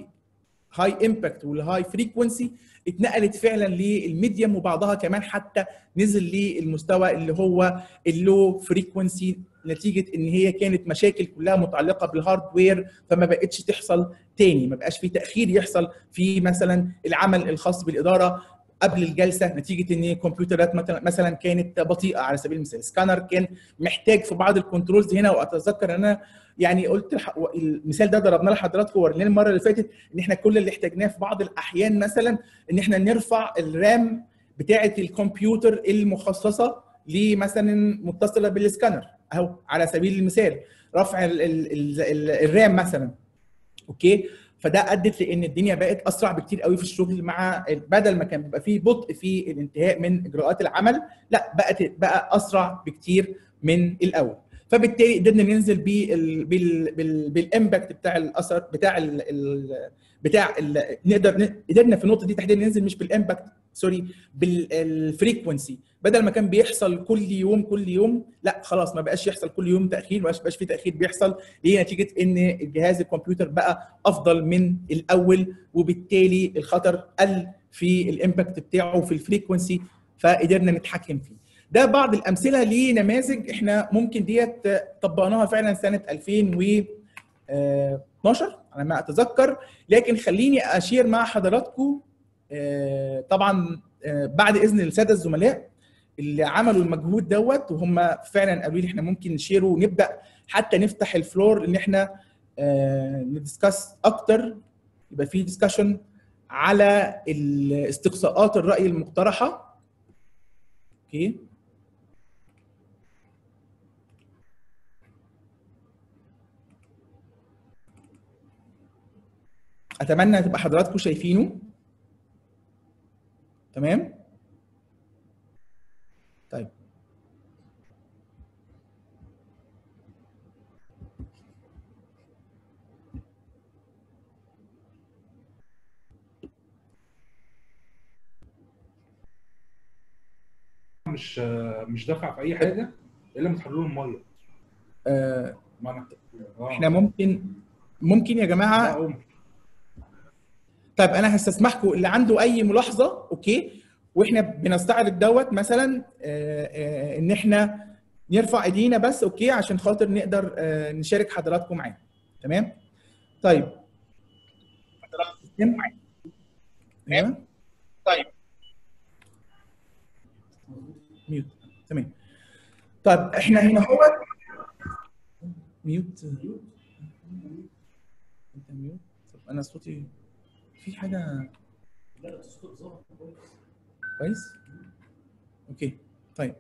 هاي امباكت والهاي فريكونسي اتنقلت فعلا للميديوم وبعضها كمان حتى نزل للمستوى اللي هو اللو فريكونسي نتيجه ان هي كانت مشاكل كلها متعلقه بالهاردوير فما بقتش تحصل تاني ما بقاش في تاخير يحصل في مثلا العمل الخاص بالاداره قبل الجلسه نتيجه ان الكمبيوترات مثلا مثلا كانت بطيئه على سبيل المثال سكانر كان محتاج في بعض الكنترولز هنا واتذكر ان انا يعني قلت الح- المثال ده ضربناه لحضراتكم وريناه المره اللي فاتت ان احنا كل اللي احتاجناه في بعض الاحيان مثلا ان احنا نرفع الرام بتاعه الكمبيوتر المخصصه لمثلا متصله بالسكانر اهو على سبيل المثال رفع ال ال ال ال الرام مثلا اوكي فده ادت لان الدنيا بقت اسرع بكتير قوي في الشغل مع بدل ما كان بيبقى فيه بطء في الانتهاء من اجراءات العمل لا بقت بقى اسرع بكتير من الاول فبالتالي قدرنا ننزل بال بال بال بالامباكت بتاع الاثر بتاع ال ال بتاع ال نقدر ن- قدرنا في النقطه دي تحديدا ننزل مش بالامباكت سوري بالفريكونسي بدل ما كان بيحصل كل يوم كل يوم لا خلاص ما بقاش يحصل كل يوم تاخير ما بقاش في تاخير بيحصل ليه نتيجه ان الجهاز الكمبيوتر بقى افضل من الاول وبالتالي الخطر قل في الامباكت بتاعه وفي الفريكونسي فقدرنا نتحكم فيه ده بعض الامثله لنماذج احنا ممكن ديت طبقناها فعلا سنه 2012 على ما اتذكر لكن خليني اشير مع حضراتكم آه، طبعا آه، بعد اذن الساده الزملاء اللي عملوا المجهود دوت وهم فعلا قالوا لي احنا ممكن نشيره ونبدا حتى نفتح الفلور ان احنا آه، ندسكس اكتر يبقى في ديسكشن على الاستقصاءات الراي المقترحه اوكي اتمنى تبقى حضراتكم شايفينه تمام طيب مش مش دافع في اي حاجه الا لما تحلوا لهم ميه آه معنى آه. احنا ممكن ممكن يا لا، جماعه أقوم. طيب انا هستسمحكم اللي عنده اي ملاحظه اوكي واحنا بنستعرض دوت مثلا آه، آه، ان احنا نرفع ايدينا بس اوكي عشان خاطر نقدر آه، نشارك حضراتكم معانا تمام طيب حضراتكم معانا تمام طيب ميوت تمام طيب احنا هنا هو ميوت انت ميوت طب انا صوتي في حاجه لا الصوت ظهر كويس كويس اوكي طيب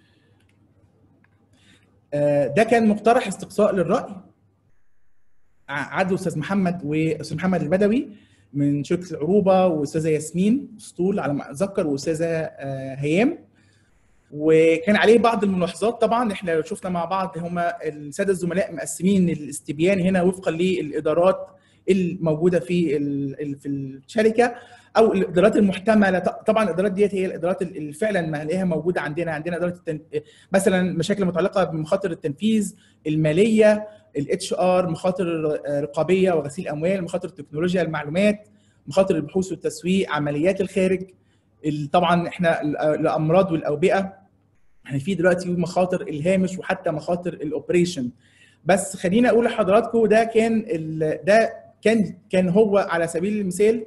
آه، ده كان مقترح استقصاء للراي ع- عدوا استاذ محمد واستاذ محمد البدوي من شركه العروبه واستاذه ياسمين اسطول على ما اتذكر واستاذه آه، هيام وكان عليه بعض الملاحظات طبعا احنا لو شفنا مع بعض هم الساده الزملاء مقسمين الاستبيان هنا وفقا للادارات الموجوده في ال- ال- في الشركه او الادارات المحتمله ط- طبعا الادارات ديت هي الادارات اللي فعلا ما هنلاقيها موجوده عندنا عندنا اداره التن... مثلا مشاكل متعلقه بمخاطر التنفيذ الماليه الاتش ار مخاطر آه، رقابيه وغسيل اموال مخاطر تكنولوجيا المعلومات مخاطر البحوث والتسويق عمليات الخارج ال- طبعا احنا ال- الامراض والاوبئه احنا في دلوقتي مخاطر الهامش وحتى مخاطر الاوبريشن بس خليني اقول لحضراتكم ده كان ال... ده كان كان هو على سبيل المثال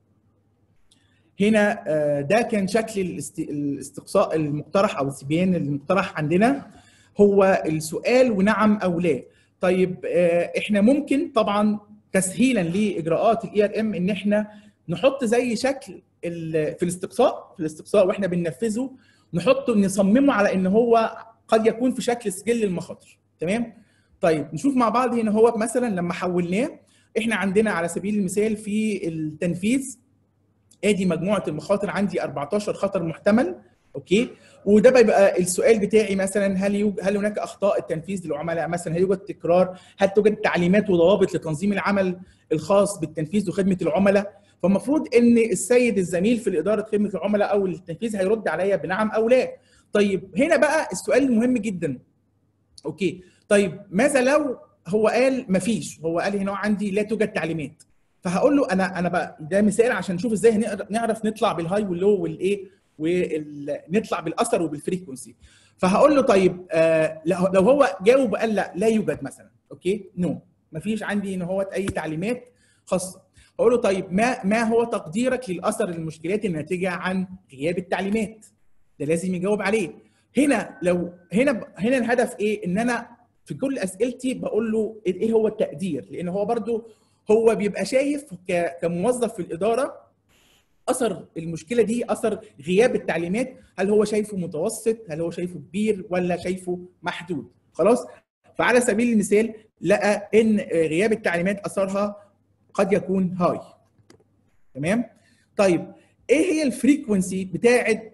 هنا آه، ده كان شكل الاست- الاستقصاء المقترح او السبيان المقترح عندنا هو السؤال ونعم او لا طيب آه، احنا ممكن طبعا تسهيلا لاجراءات الاي ار ام ان احنا نحط زي شكل ال- في الاستقصاء في الاستقصاء واحنا بننفذه نحطه نصممه على ان هو قد يكون في شكل سجل المخاطر تمام طيب نشوف مع بعض هنا هو مثلا لما حولناه احنا عندنا على سبيل المثال في التنفيذ ادي مجموعه المخاطر عندي 14 خطر محتمل اوكي وده بيبقى السؤال بتاعي مثلا هل يوجد هل هناك اخطاء التنفيذ للعملاء مثلا هل يوجد تكرار هل توجد تعليمات وضوابط لتنظيم العمل الخاص بالتنفيذ وخدمه العملاء فالمفروض ان السيد الزميل في اداره خدمه العملاء او التنفيذ هيرد عليا بنعم او لا طيب هنا بقى السؤال المهم جدا اوكي طيب ماذا لو هو قال مفيش هو قال هنا عندي لا توجد تعليمات فهقول له انا انا بقى ده مثال عشان نشوف ازاي هنقدر نعرف نطلع بالهاي واللو والايه ونطلع بالاثر وبالفريكونسي فهقول له طيب آه لو لو هو جاوب قال لا لا يوجد مثلا اوكي نو مفيش عندي ان هو اي تعليمات خاصه هقول له طيب ما ما هو تقديرك للاثر المشكلات الناتجه عن غياب التعليمات ده لازم يجاوب عليه هنا لو هنا هنا الهدف ايه ان انا في كل اسئلتي بقول له ايه هو التقدير لان هو برضو هو بيبقى شايف ك- كموظف في الاداره اثر المشكله دي اثر غياب التعليمات هل هو شايفه متوسط هل هو شايفه كبير ولا شايفه محدود خلاص فعلى سبيل المثال لقى ان غياب التعليمات اثرها قد يكون هاي تمام طيب ايه هي الفريكونسي بتاعه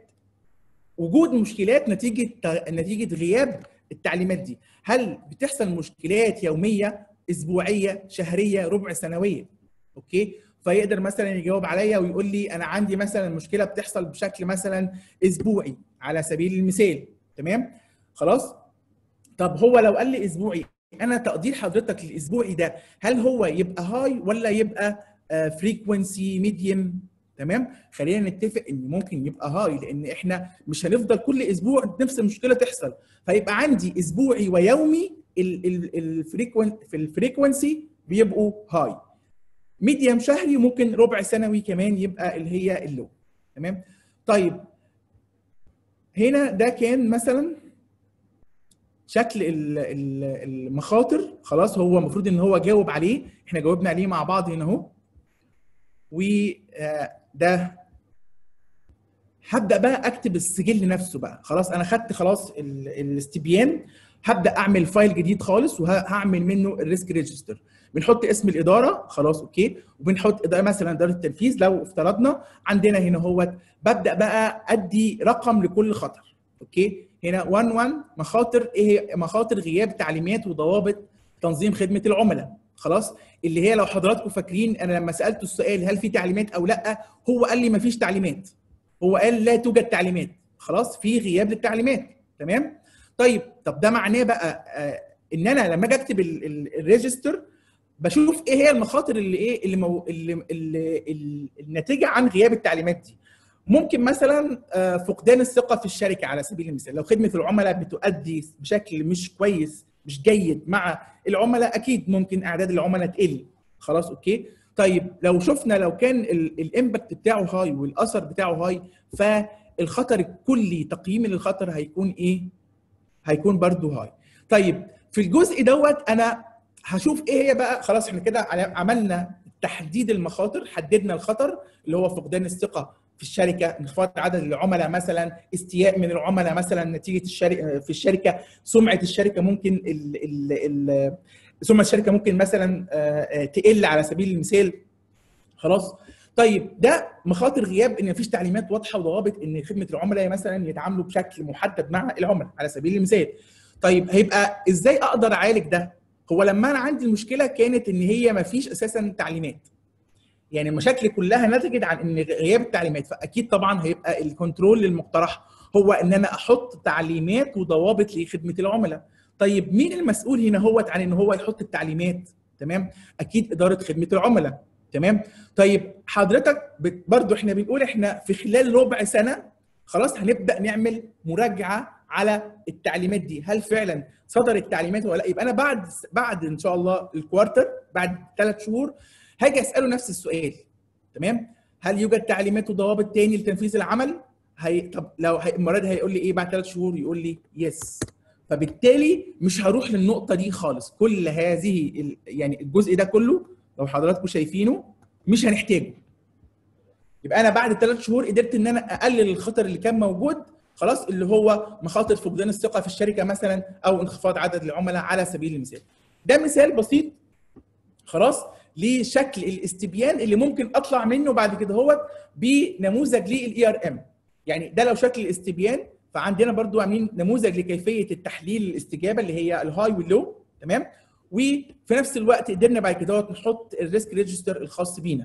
وجود مشكلات نتيجه نتيجه غياب التعليمات دي هل بتحصل مشكلات يوميه اسبوعيه شهريه ربع سنويه اوكي فيقدر مثلا يجاوب عليا ويقول لي انا عندي مثلا مشكله بتحصل بشكل مثلا اسبوعي على سبيل المثال تمام خلاص طب هو لو قال لي اسبوعي انا تقدير حضرتك للاسبوعي ده هل هو يبقى هاي ولا يبقى فريكونسي ميديوم تمام خلينا نتفق ان ممكن يبقى هاي لان احنا مش هنفضل كل اسبوع نفس المشكله تحصل فيبقى عندي اسبوعي ويومي الفريكون في الفريكونسي بيبقوا هاي ميديم شهري ممكن ربع سنوي كمان يبقى اللي هي اللو تمام طيب هنا ده كان مثلا شكل ال- ال- المخاطر خلاص هو المفروض ان هو جاوب عليه احنا جاوبنا عليه مع بعض هنا اهو وده هبدا بقى اكتب السجل نفسه بقى خلاص انا خدت خلاص ال- الاستبيان هبدا اعمل فايل جديد خالص وهعمل منه الريسك ريجستر بنحط اسم الاداره خلاص اوكي وبنحط إدارة مثلا اداره التنفيذ لو افترضنا عندنا هنا هو ببدا بقى ادي رقم لكل خطر اوكي هنا 1 1 مخاطر ايه هي مخاطر غياب تعليمات وضوابط تنظيم خدمه العملاء خلاص اللي هي لو حضراتكم فاكرين انا لما سالته السؤال هل في تعليمات او لا هو قال لي ما فيش تعليمات هو قال لا توجد تعليمات خلاص في غياب للتعليمات تمام طيب طب ده معناه بقى آه، ان انا لما اجي اكتب ال- ال- الريجستر بشوف ايه هي المخاطر اللي ايه اللي, مو اللي, اللي, اللي الناتجه عن غياب التعليمات دي ممكن مثلا آه، فقدان الثقه في الشركه على سبيل المثال لو خدمه العملاء بتؤدي بشكل مش كويس مش جيد مع العملاء اكيد ممكن اعداد العملاء تقل خلاص اوكي طيب لو شفنا لو كان ال- الامباكت بتاعه هاي والاثر بتاعه هاي فالخطر الكلي تقييمي للخطر هيكون ايه هيكون برضو هاي طيب في الجزء دوت انا هشوف ايه هي بقى خلاص احنا كده عملنا تحديد المخاطر حددنا الخطر اللي هو فقدان الثقه في الشركه انخفاض عدد العملاء مثلا استياء من العملاء مثلا نتيجه الشركه في الشركه سمعه الشركه ممكن ال ال ال سمعه الشركه ممكن مثلا آه، آه، تقل على سبيل المثال خلاص طيب ده مخاطر غياب ان مفيش تعليمات واضحه وضوابط ان خدمه العملاء مثلا يتعاملوا بشكل محدد مع العملاء على سبيل المثال طيب هيبقى ازاي اقدر اعالج ده هو لما انا عندي المشكله كانت ان هي مفيش اساسا تعليمات يعني المشاكل كلها نتجت عن ان غياب التعليمات فاكيد طبعا هيبقى الكنترول المقترح هو ان انا احط تعليمات وضوابط لخدمه العملاء طيب مين المسؤول هنا هو عن ان هو يحط التعليمات تمام اكيد اداره خدمه العملاء تمام طيب حضرتك بت- برضو احنا بنقول احنا في خلال ربع سنه خلاص هنبدا نعمل مراجعه على التعليمات دي هل فعلا صدر التعليمات ولا لا يبقى انا بعد بعد ان شاء الله الكوارتر بعد ثلاث شهور هاجي اساله نفس السؤال تمام هل يوجد تعليمات وضوابط تاني لتنفيذ العمل هي طب لو هي... المره دي هيقول لي ايه بعد ثلاث شهور يقول لي يس فبالتالي مش هروح للنقطه دي خالص كل هذه ال... يعني الجزء ده كله لو حضراتكم شايفينه مش هنحتاجه يبقى انا بعد ثلاث شهور قدرت ان انا اقلل الخطر اللي كان موجود خلاص اللي هو مخاطر فقدان الثقه في الشركه مثلا او انخفاض عدد العملاء على سبيل المثال ده مثال بسيط خلاص لشكل الاستبيان اللي ممكن اطلع منه بعد كده هو بنموذج للاي ار ام يعني ده لو شكل الاستبيان فعندنا برضو عاملين نموذج لكيفيه التحليل الاستجابه اللي هي الهاي واللو تمام وفي نفس الوقت قدرنا بعد كده نحط الريسك ريجستر الخاص بينا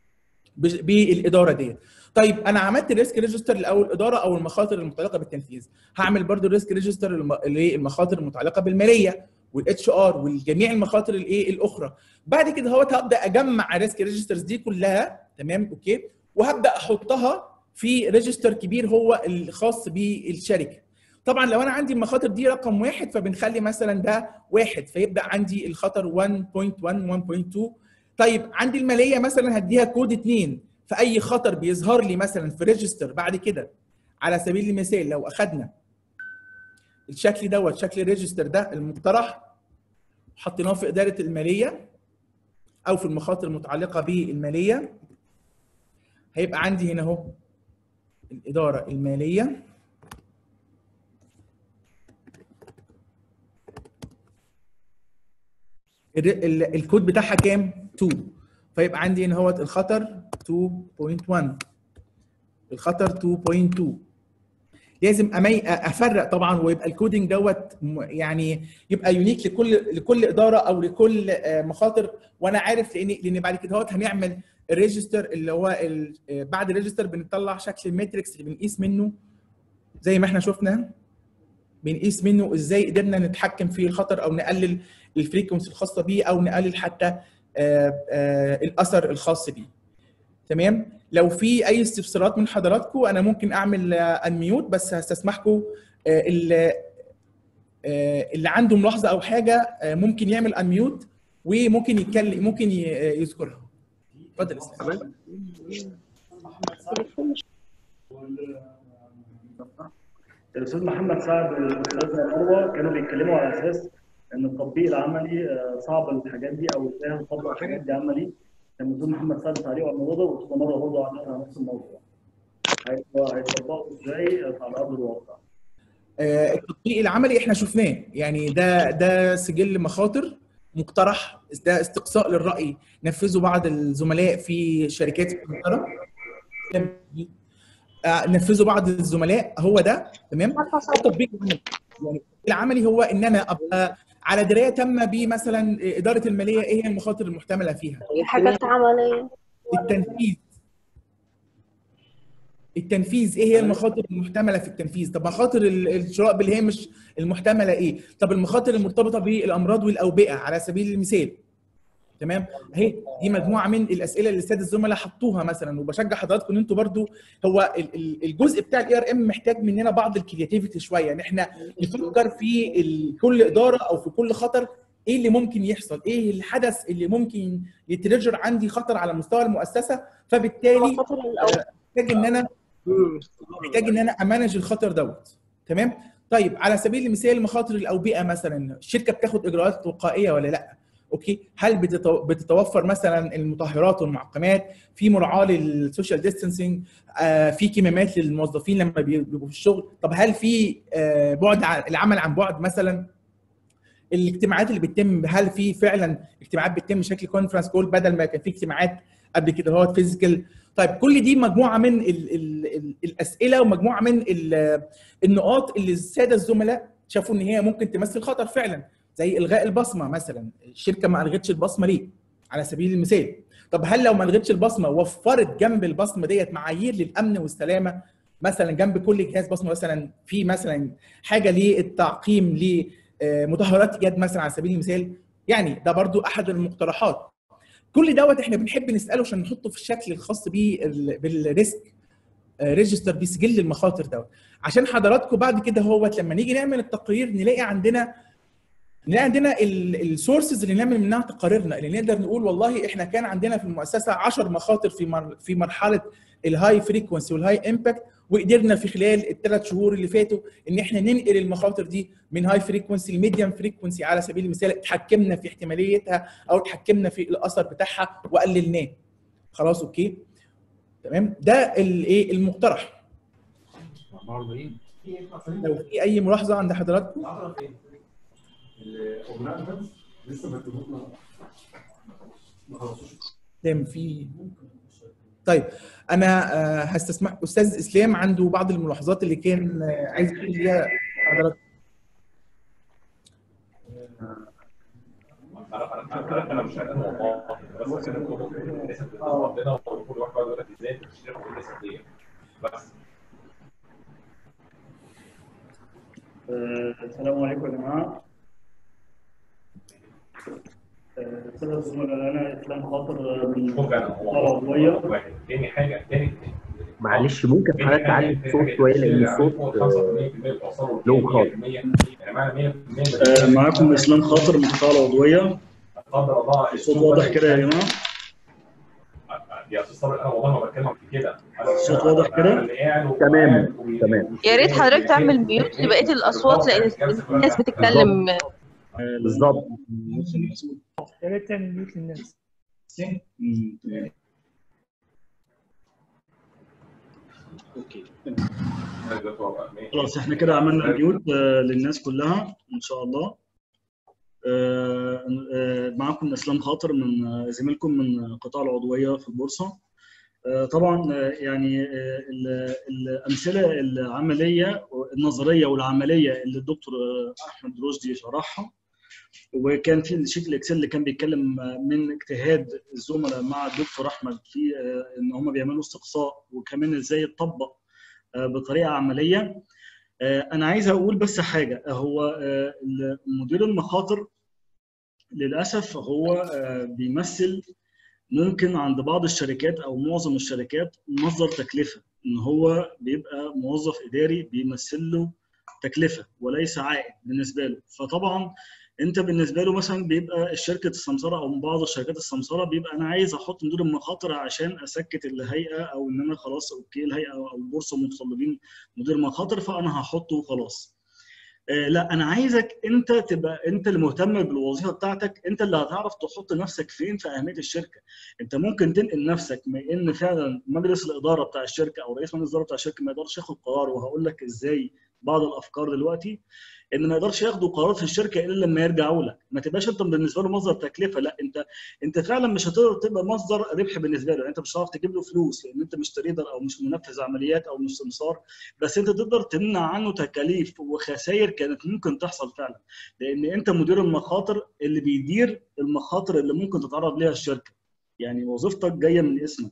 ب- بالاداره ديت طيب انا عملت الريسك ريجستر الاول اداره او المخاطر المتعلقه بالتنفيذ هعمل برضو الريسك ريجستر الم- للمخاطر المتعلقه بالماليه والاتش ار والجميع المخاطر الايه الاخرى بعد كده هو هبدا اجمع الريسك ريجسترز دي كلها تمام اوكي وهبدا احطها في ريجستر كبير هو الخاص بالشركه طبعا لو انا عندي المخاطر دي رقم واحد فبنخلي مثلا ده واحد فيبدا عندي الخطر 1.1 1.2 طيب عندي الماليه مثلا هديها كود 2 فاي خطر بيظهر لي مثلا في ريجستر بعد كده على سبيل المثال لو اخذنا الشكل دوت شكل الريجستر ده المقترح حطيناه في اداره الماليه او في المخاطر المتعلقه بالماليه هيبقى عندي هنا اهو الاداره الماليه ال- ال- الكود بتاعها كام 2 فيبقى عندي هنا اهوت الخطر 2.1 الخطر 2.2 لازم أمي افرق طبعا ويبقى الكودنج دوت م- يعني يبقى يونيك لكل لكل اداره او لكل آه، مخاطر وانا عارف لان لان بعد كده هوت هنعمل الريجستر اللي هو ال- آه، بعد الريجستر بنطلع شكل الماتريكس اللي بنقيس منه زي ما احنا شفنا بنقيس منه ازاي قدرنا نتحكم في الخطر او نقلل الفريكونسي الخاصه بيه او نقلل حتى آه، آه، الاثر الخاص بيه تمام لو في اي استفسارات من حضراتكم انا ممكن اعمل انميوت بس هستسمحكم آه، اللي آه، اللي عنده ملاحظه او حاجه آه، ممكن يعمل انميوت وممكن يتكلم ممكن ي- آه، يذكرها اتفضل يا استاذ محمد سعد الاستاذ محمد سعد والاستاذه مروه كانوا بيتكلموا على اساس ان التطبيق العملي آه، صعب الحاجات دي او ازاي هنطبق الحاجات دي عملي كان الاستاذ محمد سعد تعليق على الموضوع ده والاستاذه مروه برضه على نفس الموضوع هيبقى- هيطبقوا ازاي على ارض الواقع آه، التطبيق العملي احنا شفناه يعني ده ده سجل مخاطر مقترح ده استقصاء للراي نفذه بعض الزملاء في شركات في انجلترا آه، نفذه بعض الزملاء هو ده تمام التطبيق العملي يعني التطبيق العملي هو ان انا ابقى على درايه تامه بمثلا اداره الماليه ايه هي المخاطر المحتمله فيها حاجات عملية التنفيذ التنفيذ ايه هي المخاطر المحتمله في التنفيذ طب مخاطر ال- الشراء بالهامش المحتمله ايه طب المخاطر المرتبطه بالامراض والاوبئه على سبيل المثال تمام اهي دي مجموعه من الاسئله اللي الساده الزملاء حطوها مثلا وبشجع حضراتكم ان انتوا برضو هو ال- ال- الجزء بتاع الاي ار ام محتاج مننا بعض الكرياتيفيتي شويه ان احنا نفكر في ال- كل اداره او في كل خطر ايه اللي ممكن يحصل ايه الحدث اللي ممكن يترجر عندي خطر على مستوى المؤسسه فبالتالي محتاج ان انا محتاج ان انا امانج الخطر دوت تمام طيب على سبيل المثال مخاطر الاوبئه مثلا الشركه بتاخد اجراءات وقائيه ولا لا اوكي هل بتتو- بتتوفر مثلا المطهرات والمعقمات في مراعاه للسوشيال ديستانسينج آه في كمامات للموظفين لما بيبقوا في الشغل طب هل في آه بعد عن العمل عن بعد مثلا الاجتماعات اللي بتتم هل في فعلا اجتماعات بتتم بشكل كونفرنس كول بدل ما كان في اجتماعات قبل كده هو فيزيكال طيب كل دي مجموعه من ال ال ال الاسئله ومجموعه من ال النقاط اللي الساده الزملاء شافوا ان هي ممكن تمثل خطر فعلا زي الغاء البصمه مثلا الشركه ما الغتش البصمه ليه على سبيل المثال طب هل لو ما الغتش البصمه وفرت جنب البصمه ديت معايير للامن والسلامه مثلا جنب كل جهاز بصمه مثلا في مثلا حاجه للتعقيم لمطهرات يد مثلا على سبيل المثال يعني ده برضو احد المقترحات كل دوت احنا بنحب نساله عشان نحطه في الشكل الخاص بيه بالريسك ريجستر بسجل المخاطر دوت عشان حضراتكم بعد كده هوت لما نيجي نعمل التقرير نلاقي عندنا نلاقي عندنا السورسز اللي نعمل منها تقاريرنا اللي نقدر نقول والله احنا كان عندنا في المؤسسه 10 مخاطر في مر في مرحله الهاي فريكونسي والهاي امباكت وقدرنا في خلال الثلاث شهور اللي فاتوا ان احنا ننقل المخاطر دي من هاي فريكونسي لميديوم فريكونسي على سبيل المثال اتحكمنا في احتماليتها او اتحكمنا في الاثر بتاعها وقللناه خلاص اوكي تمام ده الايه المقترح 44 لو في اي ملاحظه عند حضراتكم تمام في طيب انا آه، هستسمح استاذ اسلام عنده بعض الملاحظات اللي كان آه، عايز يقول ليها حضرتك انا مش عارف الموضوع بس انا كنت الناس اللي ربنا وكل واحد يقول لك ازاي تشتري كل الناس دي بس آه، السلام عليكم يا جماعه آه، السادة الزملاء انا اسلام خاطر من ممكن انا هو القطاع العضويه واحد تاني حاجه تاني معلش ممكن حضرتك تعلي الصوت شويه لان الصوت آه، له خاطر آه، معاكم اسلام خاطر من القطاع العضويه الصوت واضح كده يا جماعه يا استاذ طارق انا والله ما بتكلم في كده الصوت واضح كده تمام تمام يا ريت حضرتك تعمل ميوت لبقيه الاصوات لان الناس بتتكلم بالظبط يا ريت تعمل ميوت للناس مم، تمام. اوكي خلاص احنا كده عملنا ميوت للناس كلها ان شاء الله آه، آه، معاكم اسلام خاطر من آه، زميلكم من قطاع العضويه في البورصه آه، طبعا آه، يعني آه، ال- الامثله العمليه النظريه والعمليه اللي الدكتور آه، احمد رشدي شرحها وكان في الشيت الاكسل اللي كان بيتكلم آه، من اجتهاد الزملاء مع الدكتور احمد في آه، ان هم بيعملوا استقصاء وكمان ازاي يتطبق آه، بطريقه عمليه آه، انا عايز اقول بس حاجه هو آه، مدير المخاطر للاسف هو آه، بيمثل ممكن عند بعض الشركات او معظم الشركات مصدر تكلفه ان هو بيبقى موظف اداري بيمثل له تكلفه وليس عائد بالنسبه له فطبعا انت بالنسبه له مثلا بيبقى الشركه السمسره او بعض الشركات السمسره بيبقى انا عايز احط مدير المخاطر عشان اسكت الهيئه او ان انا خلاص اوكي الهيئه او البورصه متطلبين مدير مخاطر فانا هحطه وخلاص آه، لا انا عايزك انت تبقى انت اللي مهتم بالوظيفه بتاعتك انت اللي هتعرف تحط نفسك فين في اهميه الشركه انت ممكن تنقل نفسك من ان فعلا مجلس الاداره بتاع الشركه او رئيس مجلس الاداره بتاع الشركه ما يقدرش ياخد قرار وهقول لك ازاي بعض الافكار دلوقتي ان ما يقدرش ياخدوا قرارات في الشركه الا لما يرجعوا لك ما تبقاش انت بالنسبه له مصدر تكلفه لا انت انت فعلا مش هتقدر تبقى مصدر ربح بالنسبه له يعني انت مش هتعرف تجيب له فلوس لان انت مش تريدر او مش منفذ عمليات او مش سمسار بس انت تقدر تمنع عنه تكاليف وخسائر كانت ممكن تحصل فعلا لان انت مدير المخاطر اللي بيدير المخاطر اللي ممكن تتعرض ليها الشركه يعني وظيفتك جايه من اسمك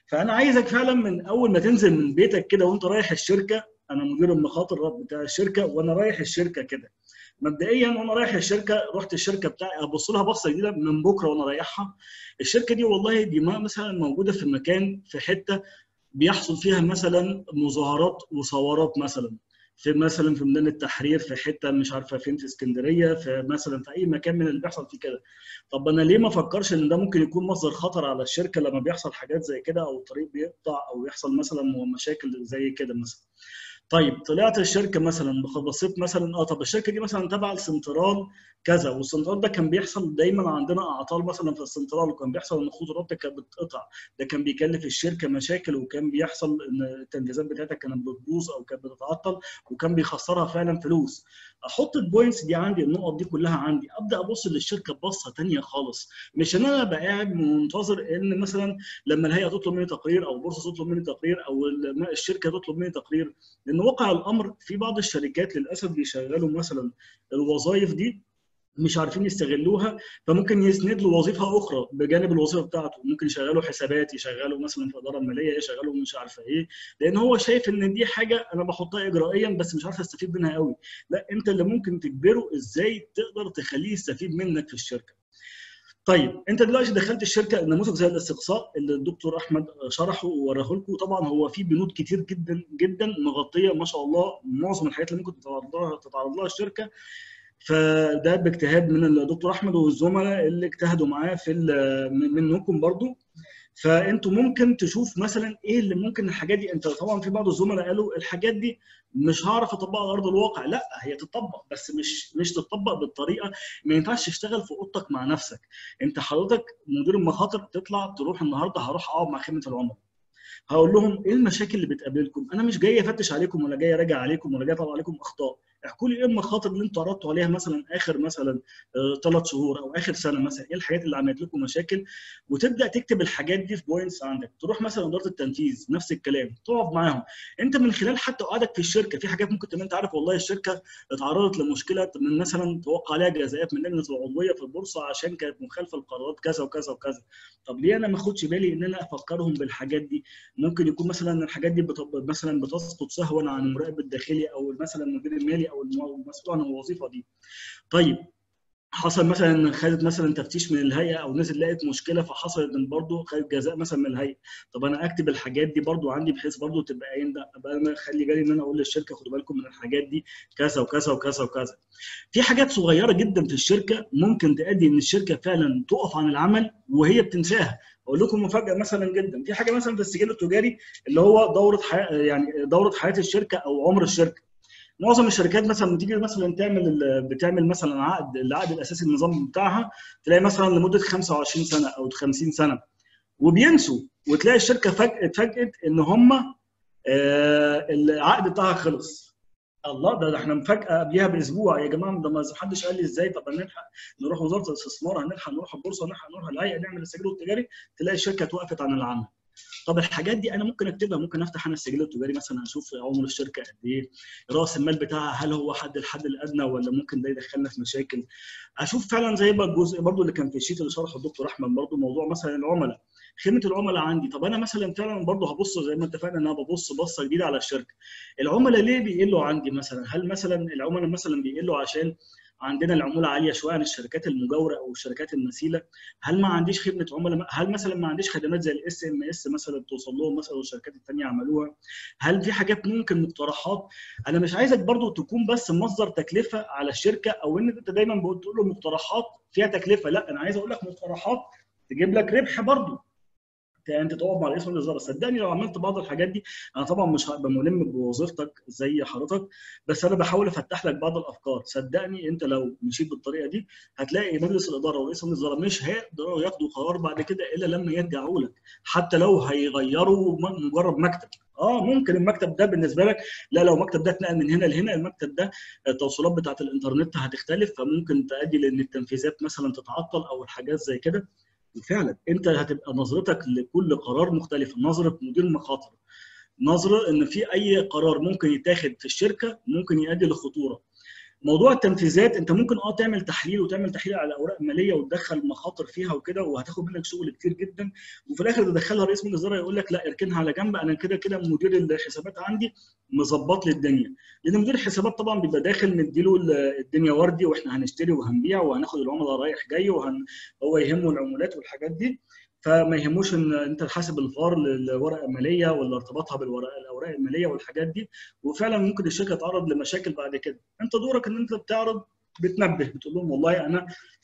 فانا عايزك فعلا من اول ما تنزل من بيتك كده وانت رايح الشركه انا مدير المخاطر بتاع الشركه وانا رايح الشركه كده مبدئيا وانا رايح الشركه رحت الشركه بتاعي ابص لها بصه جديده من بكره وانا رايحها الشركه دي والله دي ما مثلا موجوده في مكان في حته بيحصل فيها مثلا مظاهرات وثورات مثلا في مثلا في ميدان التحرير في حته مش عارفه فين في اسكندريه في مثلا في اي مكان من اللي بيحصل فيه كده طب انا ليه ما افكرش ان ده ممكن يكون مصدر خطر على الشركه لما بيحصل حاجات زي كده او الطريق بيقطع او يحصل مثلا مشاكل زي كده مثلا طيب طلعت الشركه مثلا بصيت مثلا اه طب الشركه دي مثلا تبع السنترال كذا والسنترال ده كان بيحصل دايما عندنا اعطال مثلا في السنترال وكان بيحصل ان خطوط الربط كانت بتقطع ده كان بيكلف الشركه مشاكل وكان بيحصل ان التنفيذات بتاعتها كانت بتبوظ او كانت بتتعطل وكان بيخسرها فعلا فلوس احط البوينتس دي عندي النقط دي كلها عندي ابدا ابص للشركه ببصه ثانيه خالص مش ان انا ابقى قاعد منتظر ان مثلا لما الهيئه تطلب مني تقرير او البورصه تطلب مني تقرير او الشركه تطلب مني تقرير لان واقع الامر في بعض الشركات للاسف بيشغلوا مثلا الوظائف دي مش عارفين يستغلوها فممكن يسند له وظيفه اخرى بجانب الوظيفه بتاعته ممكن يشغلوا حسابات يشغلوا مثلا في الاداره الماليه يشغلوا مش عارفه ايه لان هو شايف ان دي حاجه انا بحطها اجرائيا بس مش عارف استفيد منها قوي لا انت اللي ممكن تجبره ازاي تقدر تخليه يستفيد منك في الشركه طيب انت دلوقتي دخلت الشركه نموذج زي الاستقصاء اللي الدكتور احمد شرحه ووراه لكم طبعا هو في بنود كتير جدا جدا مغطيه ما شاء الله معظم الحاجات اللي ممكن تتعرض لها تتعرض لها الشركه فده باجتهاد من الدكتور احمد والزملاء اللي اجتهدوا معاه في منكم برضو فانتوا ممكن تشوف مثلا ايه اللي ممكن الحاجات دي انت طبعا في بعض الزملاء قالوا الحاجات دي مش هعرف اطبقها على ارض الواقع لا هي تطبق بس مش مش تطبق بالطريقه ما ينفعش تشتغل في اوضتك مع نفسك انت حضرتك مدير المخاطر تطلع تروح النهارده هروح اقعد مع خدمه العملاء هقول لهم ايه المشاكل اللي بتقابلكم انا مش جاي افتش عليكم ولا جاي اراجع عليكم ولا جاي اطلع عليكم اخطاء احكوا لي ايه المخاطر اللي انتوا عرضتوا عليها مثلا اخر مثلا ثلاث شهور او اخر سنه مثلا ايه الحاجات اللي عملت لكم مشاكل وتبدا تكتب الحاجات دي في بوينتس عندك تروح مثلا اداره التنفيذ نفس الكلام تقعد معاهم انت من خلال حتى قعدك في الشركه في حاجات ممكن تبقى انت عارف والله الشركه اتعرضت لمشكله من مثلا توقع عليها جزاءات من لجنه العضويه في البورصه عشان كانت مخالفه لقرارات كذا وكذا وكذا طب ليه انا ما اخدش بالي ان انا افكرهم بالحاجات دي ممكن يكون مثلا الحاجات دي بتب... مثلا بتسقط سهوا عن المراقب الداخلي او مثلا المدير المالي او المسؤول عن الوظيفه دي طيب حصل مثلا خدت مثلا تفتيش من الهيئه او نزل لقت مشكله فحصلت ان برضه خدت جزاء مثلا من الهيئه طب انا اكتب الحاجات دي برضه عندي بحيث برضه تبقى ايه ده ابقى انا خلي بالي ان انا اقول للشركه خدوا بالكم من الحاجات دي كذا وكذا وكذا وكذا في حاجات صغيره جدا في الشركه ممكن تؤدي ان الشركه فعلا تقف عن العمل وهي بتنساها اقول لكم مفاجاه مثلا جدا في حاجه مثلا في السجل التجاري اللي هو دوره حياه يعني دوره حياه الشركه او عمر الشركه معظم الشركات مثلا بتيجي مثلا تعمل بتعمل مثلا عقد العقد الاساسي النظام بتاعها تلاقي مثلا لمده 25 سنه او 50 سنه وبينسوا وتلاقي الشركه فجاه اتفاجئت ان هم آه العقد بتاعها خلص الله ده, ده احنا مفاجاه قبلها باسبوع يا جماعه ده ما حدش قال لي ازاي طب هنلحق نروح وزاره الاستثمار هنلحق نروح البورصه هنلحق نروح الهيئه نعمل السجل التجاري تلاقي الشركه اتوقفت عن العمل طب الحاجات دي انا ممكن اكتبها ممكن افتح انا السجل التجاري مثلا اشوف عمر الشركه قد ايه راس المال بتاعها هل هو حد الحد الادنى ولا ممكن ده يدخلنا في مشاكل اشوف فعلا زي بقى الجزء برضو اللي كان في الشيت اللي شرحه الدكتور احمد برضو موضوع مثلا العملاء خدمه العملاء عندي طب انا مثلا فعلا برضو هبص زي ما اتفقنا ان انا ببص بصه جديده على الشركه العملاء ليه بيقلوا عندي مثلا هل مثلا العملاء مثلا بيقلوا عشان عندنا العموله عاليه شويه عن الشركات المجاوره او الشركات المثيله هل ما عنديش خدمه عملاء هل مثلا ما عنديش خدمات زي الاس ام اس مثلا توصل لهم مثلا والشركات الثانيه عملوها هل في حاجات ممكن مقترحات انا مش عايزك برضو تكون بس مصدر تكلفه على الشركه او ان انت دايما بتقول له مقترحات فيها تكلفه لا انا عايز اقول لك مقترحات تجيب لك ربح برضو انت تقعد مع رئيس مجلس الاداره صدقني لو عملت بعض الحاجات دي انا طبعا مش هبقى ملم بوظيفتك زي حضرتك بس انا بحاول افتح لك بعض الافكار صدقني انت لو مشيت بالطريقه دي هتلاقي مجلس الاداره ورئيس مجلس الاداره مش هيقدروا ياخدوا قرار بعد كده الا لما يرجعوا لك حتى لو هيغيروا مجرد مكتب اه ممكن المكتب ده بالنسبه لك لا لو المكتب ده اتنقل من هنا لهنا المكتب ده التوصيلات بتاعه الانترنت هتختلف فممكن تؤدي لان التنفيذات مثلا تتعطل او الحاجات زي كده وفعلا انت هتبقى نظرتك لكل قرار مختلفه نظره مدير المخاطر نظره ان في اي قرار ممكن يتاخد في الشركه ممكن يؤدي لخطوره موضوع التنفيذات انت ممكن اه تعمل تحليل وتعمل تحليل على الاوراق الماليه وتدخل مخاطر فيها وكده وهتاخد منك شغل كتير جدا وفي الاخر تدخلها رئيس مجلس الاداره يقول لك لا اركنها على جنب انا كده كده مدير الحسابات عندي مظبط لي الدنيا لان مدير الحسابات طبعا بيبقى داخل مديله ال- الدنيا وردي واحنا هنشتري وهنبيع وهناخد العملاء رايح جاي وهن هو يهمه العمولات والحاجات دي فما يهموش ان انت تحاسب الفار للورقه الماليه ولا ارتباطها بالورقه الاوراق الماليه والحاجات دي وفعلا ممكن الشركه تتعرض لمشاكل بعد كده انت دورك ان انت بتعرض بتنبه بتقول لهم والله انا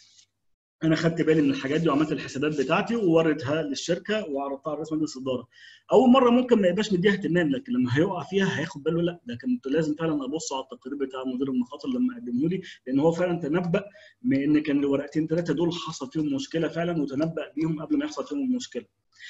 انا خدت بالي من الحاجات دي وعملت الحسابات بتاعتي ووريتها للشركه وعرضتها على رئيس مجلس الاداره اول مره ممكن ما يبقاش مديها اهتمام لكن لما هيقع فيها هياخد باله لا ده كنت لازم فعلا ابص على التقرير بتاع مدير المخاطر لما قدمه لي لان هو فعلا تنبأ من ان كان الورقتين ثلاثه دول حصل فيهم مشكله فعلا وتنبأ بيهم قبل ما يحصل فيهم المشكله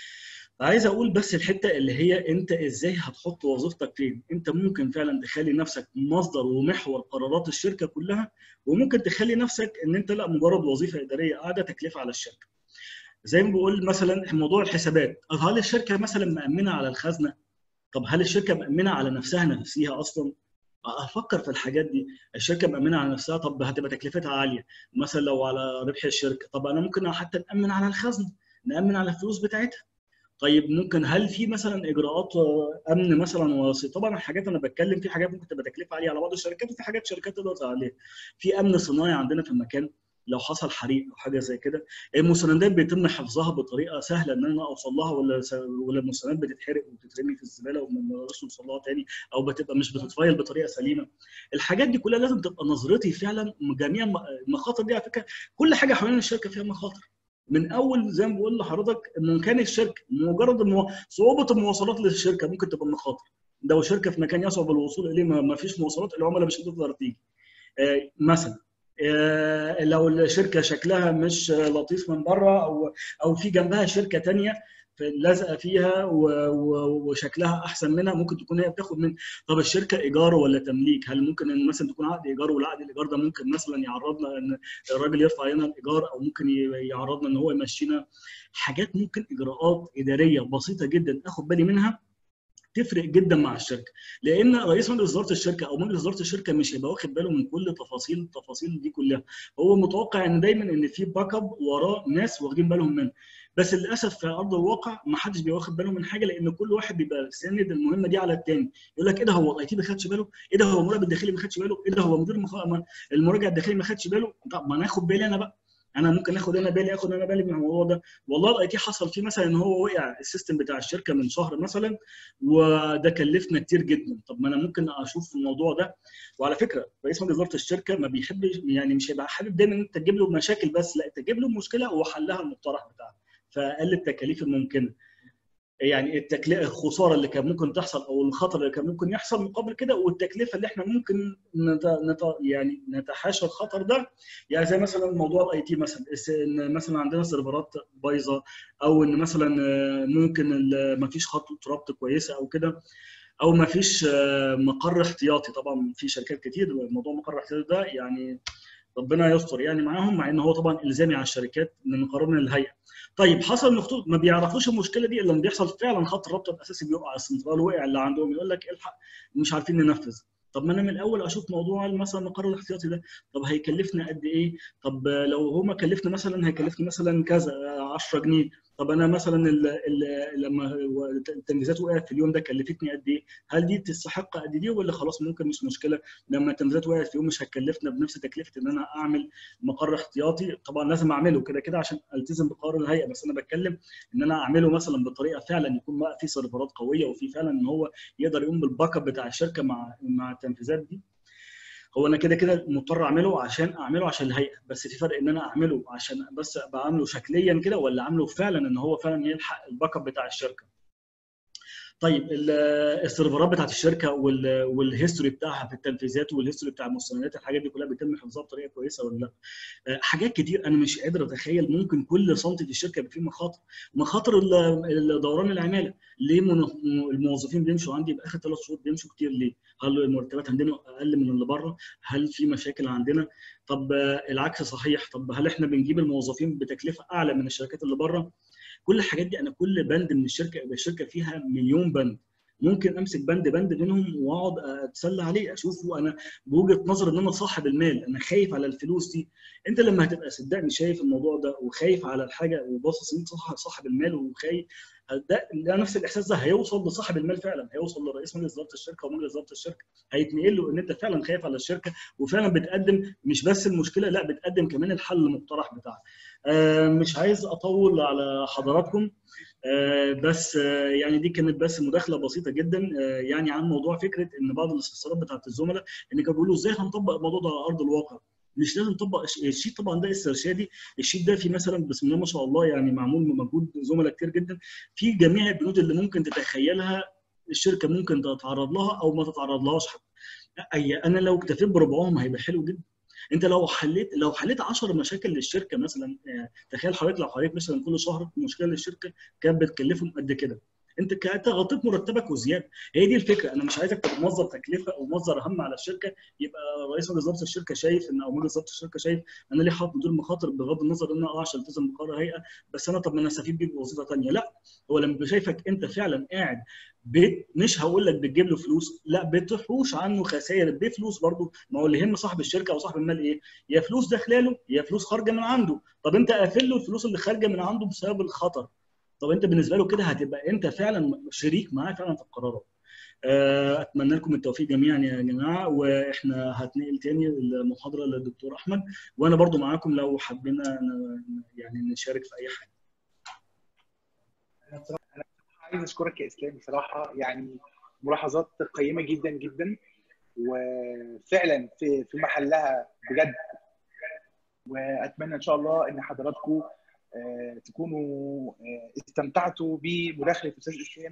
عايز اقول بس الحته اللي هي انت ازاي هتحط وظيفتك فين انت ممكن فعلا تخلي نفسك مصدر ومحور قرارات الشركه كلها وممكن تخلي نفسك ان انت لا مجرد وظيفه اداريه قاعده تكلفه على الشركه زي ما بقول مثلا موضوع الحسابات طب هل الشركه مثلا مأمنه على الخزنه طب هل الشركه مأمنه على نفسها نفسها اصلا افكر في الحاجات دي الشركه مأمنه على نفسها طب هتبقى تكلفتها عاليه مثلا لو على ربح الشركه طب انا ممكن حتى نأمن على الخزنه نأمن على الفلوس بتاعتها طيب ممكن هل في مثلا اجراءات آه، امن مثلا وصي طبعا الحاجات انا بتكلم في حاجات ممكن تبقى تكلفه عاليه على بعض الشركات وفي حاجات شركات تقدر عليها في امن صناعي عندنا في المكان لو حصل حريق او حاجه زي كده المستندات بيتم حفظها بطريقه سهله ان انا اوصل لها ولا س- ولا المستندات بتتحرق وتترمي في الزباله وما نقدرش نوصل لها تاني او بتبقى مش بتتفايل بطريقه سليمه الحاجات دي كلها لازم تبقى نظرتي فعلا جميع الم- المخاطر دي على فكره كل حاجه حوالين الشركه فيها مخاطر من اول زي ما بقول لحضرتك مكان الشركه مجرد المو... صعوبه المواصلات للشركه ممكن تبقى مخاطر لو شركه في مكان يصعب الوصول اليه ما ما فيش مواصلات العملاء مش هتقدر تيجي آه، مثلا آه، لو الشركه شكلها مش لطيف من بره او او في جنبها شركه تانية في- لازقه فيها و- و- وشكلها احسن منها ممكن تكون هي بتاخد من طب الشركه ايجار ولا تمليك هل ممكن ان مثلا تكون عقد ايجار والعقد الايجار ده ممكن مثلا يعرضنا ان الراجل يرفع علينا الايجار او ممكن ي- يعرضنا ان هو يمشينا حاجات ممكن اجراءات اداريه بسيطه جدا اخد بالي منها تفرق جدا مع الشركه لان رئيس مجلس اداره الشركه او مجلس اداره الشركه مش هيبقى واخد باله من كل تفاصيل التفاصيل دي كلها هو متوقع ان دايما ان في باك اب وراه ناس واخدين بالهم منه بس للاسف في ارض الواقع ما حدش بيبقى واخد باله من حاجه لان كل واحد بيبقى ساند المهمه دي على الثاني يقول لك ايه ده هو الاي تي ما خدش باله ايه ده هو المراقب الداخلي ما خدش باله ايه ده هو مدير المخ... المراجع الداخلي ما خدش باله طب ما انا اخد بالي انا بقى انا ممكن اخد انا بالي اخد انا بالي من الموضوع ده والله الاي تي حصل فيه مثلا ان هو وقع السيستم بتاع الشركه من شهر مثلا وده كلفنا كتير جدا طب ما انا ممكن اشوف الموضوع ده وعلى فكره رئيس مجلس اداره الشركه ما بيحبش يعني مش هيبقى حابب دايما ان انت تجيب له مشاكل بس لا انت تجيب له مشكله وحلها المقترح بتاعها فاقل التكاليف الممكنه يعني التكلفه الخساره اللي كان ممكن تحصل او الخطر اللي كان ممكن يحصل مقابل كده والتكلفه اللي احنا ممكن نت... نت... يعني نتحاشى الخطر ده يعني زي مثلا موضوع الاي تي مثلا الس- ان مثلا عندنا سيرفرات بايظه او ان مثلا آه، ممكن ال- ما فيش خط ربط كويسه او كده او ما فيش آه، مقر احتياطي طبعا في شركات كتير موضوع مقر الاحتياطي ده يعني ربنا يستر يعني معاهم مع ان هو طبعا الزامي على الشركات من قرارنا الهيئه. طيب حصل ان خطوط ما بيعرفوش المشكله دي الا لما بيحصل فعلا خط الربط الاساسي بيقع السنترال وقع اللي عندهم يقول لك الحق مش عارفين ننفذ. طب ما انا من الاول اشوف موضوع مثلا المقر الاحتياطي ده طب هيكلفنا قد ايه؟ طب لو هو ما كلفنا مثلا هيكلفني مثلا كذا 10 جنيه طب انا مثلا ال ال لما هو التنفيذات وقعت في اليوم ده كلفتني قد ايه؟ هل دي تستحق قد دي ولا خلاص ممكن مش مشكله لما التنفيذات وقعت في يوم مش هتكلفنا بنفس تكلفه ان انا اعمل مقر احتياطي طبعا لازم اعمله كده كده عشان التزم بقرار الهيئه بس انا بتكلم ان انا اعمله مثلا بطريقه فعلا يكون بقى في سيرفرات قويه وفي فعلا ان هو يقدر يقوم بالباك اب بتاع الشركه مع مع التنفيذات دي هو انا كده كده مضطر اعمله عشان اعمله عشان الهيئه بس في فرق ان انا اعمله عشان بس ابقى عامله شكليا كده ولا عامله فعلا ان هو فعلا يلحق الباك اب بتاع الشركه طيب ال- السيرفرات بتاعت الشركه وال- والهيستوري بتاعها في التنفيذات والهيستوري بتاع المستندات الحاجات دي كلها بيتم حفظها بطريقه كويسه ولا لا آه، حاجات كتير انا مش قادر اتخيل ممكن كل سنتي في الشركه يبقى فيه مخاطر مخاطر ال- ال- دوران العماله ليه من- الموظفين بيمشوا عندي باخر ثلاث شهور بيمشوا كتير ليه هل المرتبات عندنا اقل من اللي بره هل في مشاكل عندنا طب آه، العكس صحيح طب هل احنا بنجيب الموظفين بتكلفه اعلى من الشركات اللي بره كل الحاجات دي انا كل بند من الشركه يبقى الشركه فيها مليون بند ممكن امسك بند بند منهم واقعد اتسلى عليه اشوفه انا بوجهه نظر ان انا صاحب المال انا خايف على الفلوس دي انت لما هتبقى صدقني شايف الموضوع ده وخايف على الحاجه وباصص ان انت صاحب صاحب المال وخايف ده, ده نفس الاحساس ده هيوصل لصاحب المال فعلا هيوصل لرئيس مجلس اداره الشركه ومجلس اداره الشركه هيتنقل له ان انت فعلا خايف على الشركه وفعلا بتقدم مش بس المشكله لا بتقدم كمان الحل المقترح بتاعها آه مش عايز اطول على حضراتكم آه بس آه يعني دي كانت بس مداخله بسيطه جدا آه يعني عن موضوع فكره ان بعض الاستفسارات بتاعت الزملاء ان كانوا بيقولوا ازاي هنطبق الموضوع ده على ارض الواقع مش لازم نطبق الشيت طبعا ده استرشادي الشيت ده فيه مثلا بسم الله ما شاء الله يعني معمول بمجهود زملاء كتير جدا في جميع البنود اللي ممكن تتخيلها الشركه ممكن تتعرض لها او ما تتعرض لهاش حتى اي انا لو اكتفيت بربعهم هيبقى حلو جدا انت لو حليت لو حليت 10 مشاكل للشركه مثلا تخيل حضرتك لو حليت مثلا كل شهر مشكله للشركه كانت بتكلفهم قد كده انت انت غطيت مرتبك وزياده هي دي الفكره انا مش عايزك تبقى مصدر تكلفه او مصدر هم على الشركه يبقى رئيس مجلس اداره الشركه شايف ان او مجلس اداره الشركه شايف انا ليه حاطط مدير مخاطر بغض النظر ان انا اه عشان التزم بقرار هيئه بس انا طب ما انا استفيد بيه بوظيفه ثانيه لا هو لما شايفك انت فعلا قاعد بيت مش هقول لك بتجيب له فلوس لا بتحوش عنه خسائر بفلوس برضه ما هو اللي يهم صاحب الشركه او صاحب المال ايه؟ يا فلوس داخله له يا فلوس خارجه من عنده طب انت قافل له الفلوس اللي خارجه من عنده بسبب الخطر طب انت بالنسبه له كده هتبقى انت فعلا شريك معاه فعلا في القرارات اتمنى لكم التوفيق جميعا يا جماعه واحنا هتنقل تاني المحاضره للدكتور احمد وانا برضو معاكم لو حبينا يعني نشارك في اي حاجه انا عايز اشكرك يا اسلام بصراحه يعني ملاحظات قيمه جدا جدا وفعلا في في محلها بجد واتمنى ان شاء الله ان حضراتكم تكونوا استمتعتوا بمداخله الاستاذ اسلام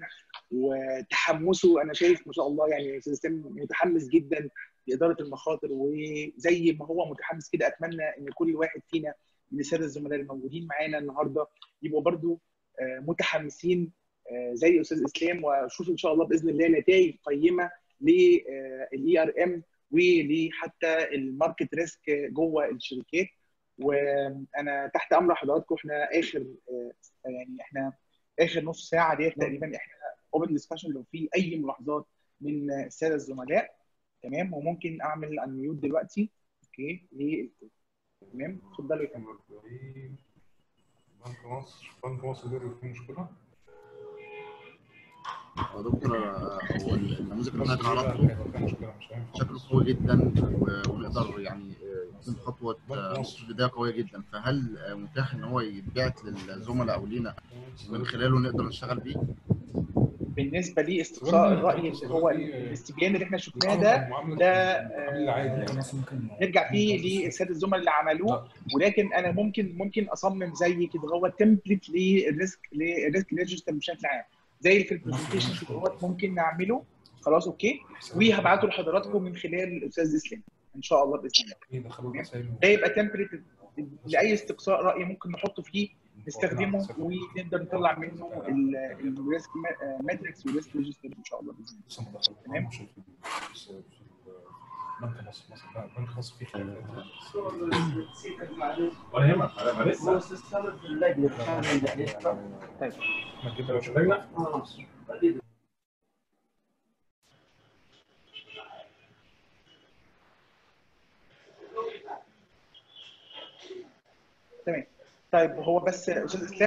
وتحمسه انا شايف ما شاء الله يعني الاستاذ اسلام متحمس جدا لاداره المخاطر وزي ما هو متحمس كده اتمنى ان كل واحد فينا من الساده الزملاء الموجودين معانا النهارده يبقوا برضو متحمسين زي الاستاذ اسلام واشوف ان شاء الله باذن الله نتائج قيمه للاي ار ام ولحتى الماركت ريسك جوه الشركات وانا تحت امر حضراتكم احنا اخر يعني احنا اخر نص ساعه ديت تقريبا احنا اوبن ديسكشن لو في اي ملاحظات من الساده الزملاء تمام وممكن اعمل انميوت دلوقتي اوكي ليه تمام اتفضلوا يا فندم بنك مصر بنك مصر بيقول في مشكله يا دكتور هو النموذج اللي حضرتك عرضته شكله قوي جدا ونقدر يعني يكون خطوه بدايه قويه جدا فهل متاح ان هو يتبعت للزملاء او لينا من خلاله نقدر نشتغل بيه؟ بالنسبه لي استقصاء الراي اللي هو الاستبيان اللي احنا شفناه ده ده نرجع فيه للساده الزملاء اللي عملوه ولكن انا ممكن ممكن اصمم زي كده هو تمبلت للريسك للريسك ريجستر بشكل عام زي في البرزنتيشن كده ممكن نعمله خلاص اوكي وهبعته لحضراتكم من خلال الاستاذ اسلام ان شاء الله باذن الله ده يبقى تمبلت لاي استقصاء راي ممكن نحطه فيه نستخدمه ونقدر نطلع منه الريسك ماتريكس والريسك ريجستر ان شاء الله باذن الله تمام بنك مصر مثلا بنك مصر فيه ولا يهمك انا لسه طيب ما كده مش لجنه تمام طيب هو بس استاذ اسلام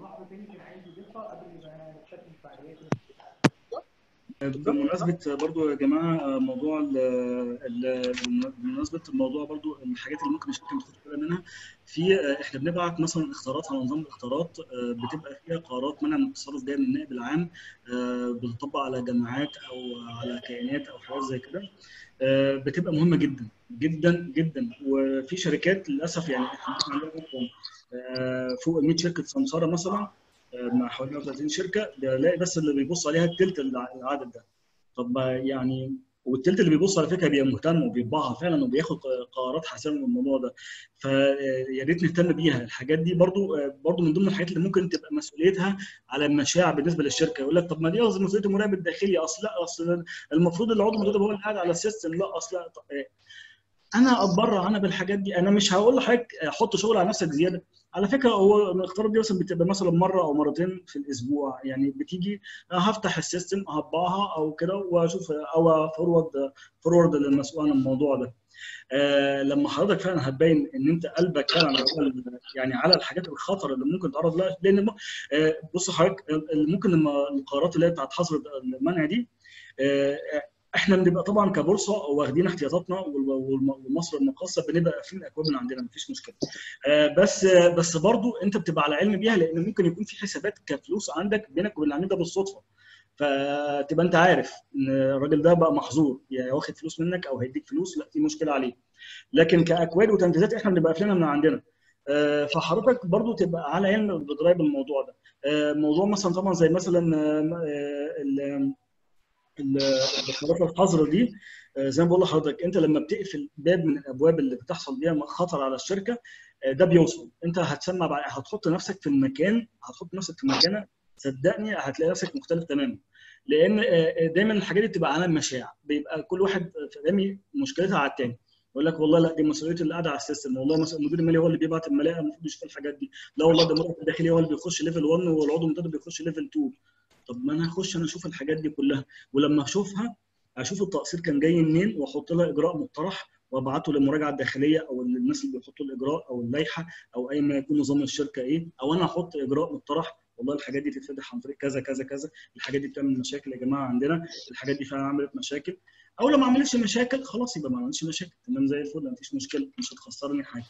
بمناسبة برضو يا جماعة موضوع ال ال بمناسبة الموضوع برضو الحاجات اللي ممكن الشركة تاخد بالها منها في احنا بنبعت مثلا اختيارات على نظام الاختيارات بتبقى فيها قرارات منع من التصرف جايه من النائب العام بتطبق على جماعات او على كيانات او حاجات زي كده بتبقى مهمة جدا جدا جدا وفي شركات للاسف يعني احنا عندنا فوق ال 100 شركة سمسارة مثلا مع حوالي 130 شركه بلاقي بس اللي بيبص عليها الثلث العدد ده طب يعني والثلث اللي بيبص على فكره بيبقى مهتم وبيطبعها فعلا وبياخد قرارات حاسمه من الموضوع ده فيا ريت نهتم بيها الحاجات دي برضو برضو من ضمن الحاجات اللي ممكن تبقى مسؤوليتها على المشاع بالنسبه للشركه يقول لك طب ما دي مسؤوليه المراقب الداخلي اصل لا اصل المفروض العضو المدرب هو اللي قاعد على السيستم لا اصل لا انا اتبرع انا بالحاجات دي انا مش هقول لحضرتك حط شغل على نفسك زياده على فكره هو الاختبارات دي مثلا بتبقى مثلا مره او مرتين في الاسبوع يعني بتيجي أنا هفتح السيستم هطبعها او كده واشوف او فورورد فورورد للمسؤول عن الموضوع ده آه لما حضرتك فعلا هتبين ان انت قلبك فعلا على ال- يعني على الحاجات الخطر اللي ممكن تعرض لها لان م- آه بص حضرتك ال- ممكن لما القرارات اللي هي بتاعت حظر المنع دي آه احنا بنبقى طبعا كبورصه واخدين احتياطاتنا وال- والم- ومصر المقاصه بنبقى قافلين الاكواب من عندنا مفيش مشكله آه بس آه بس برضو انت بتبقى على علم بيها لان ممكن يكون في حسابات كفلوس عندك بينك وبين العميل ده بالصدفه فتبقى انت عارف ان الراجل ده بقى محظور يعني واخد فلوس منك او هيديك فلوس لا في مشكله عليه لكن كاكواد وتنفيذات احنا بنبقى قافلينها من عندنا آه، فحضرتك برضو تبقى على علم بدرايه بالموضوع ده آه، موضوع مثلا طبعا زي مثلا آه، آه، ال- ال- القرارات الحظر دي آه، زي ما بقول لحضرتك انت لما بتقفل باب من الابواب اللي بتحصل بيها خطر على الشركه آه، ده بيوصل انت هتسمع بعد هتحط نفسك في المكان هتحط نفسك في مكانك صدقني هتلاقي نفسك مختلف تماما لان آه، دايما الحاجات دي بتبقى على مشاع بيبقى كل واحد رامي مشكلتها على التاني يقول لك والله لا دي مسؤوليه اللي قاعد على السيستم والله مثلا المدير المالي هو اللي بيبعت الملاءه المفروض يشوف الحاجات دي لا والله ده المرافق الداخلي هو اللي بيخش ليفل 1 والعضو المنتدب بيخش ليفل 2 طب ما انا هخش انا اشوف الحاجات دي كلها ولما اشوفها اشوف التقصير كان جاي منين واحط لها اجراء مقترح وابعته للمراجعه الداخليه او للناس اللي بيحطوا الاجراء او اللائحه او اي ما يكون نظام الشركه ايه او انا احط اجراء مقترح والله الحاجات دي تتفتح عن طريق كذا كذا كذا الحاجات دي بتعمل مشاكل يا جماعه عندنا الحاجات دي فعلا عملت مشاكل او لو ما عملتش مشاكل خلاص يبقى ما عملتش مشاكل تمام زي الفل مفيش مشكله مش هتخسرني حاجه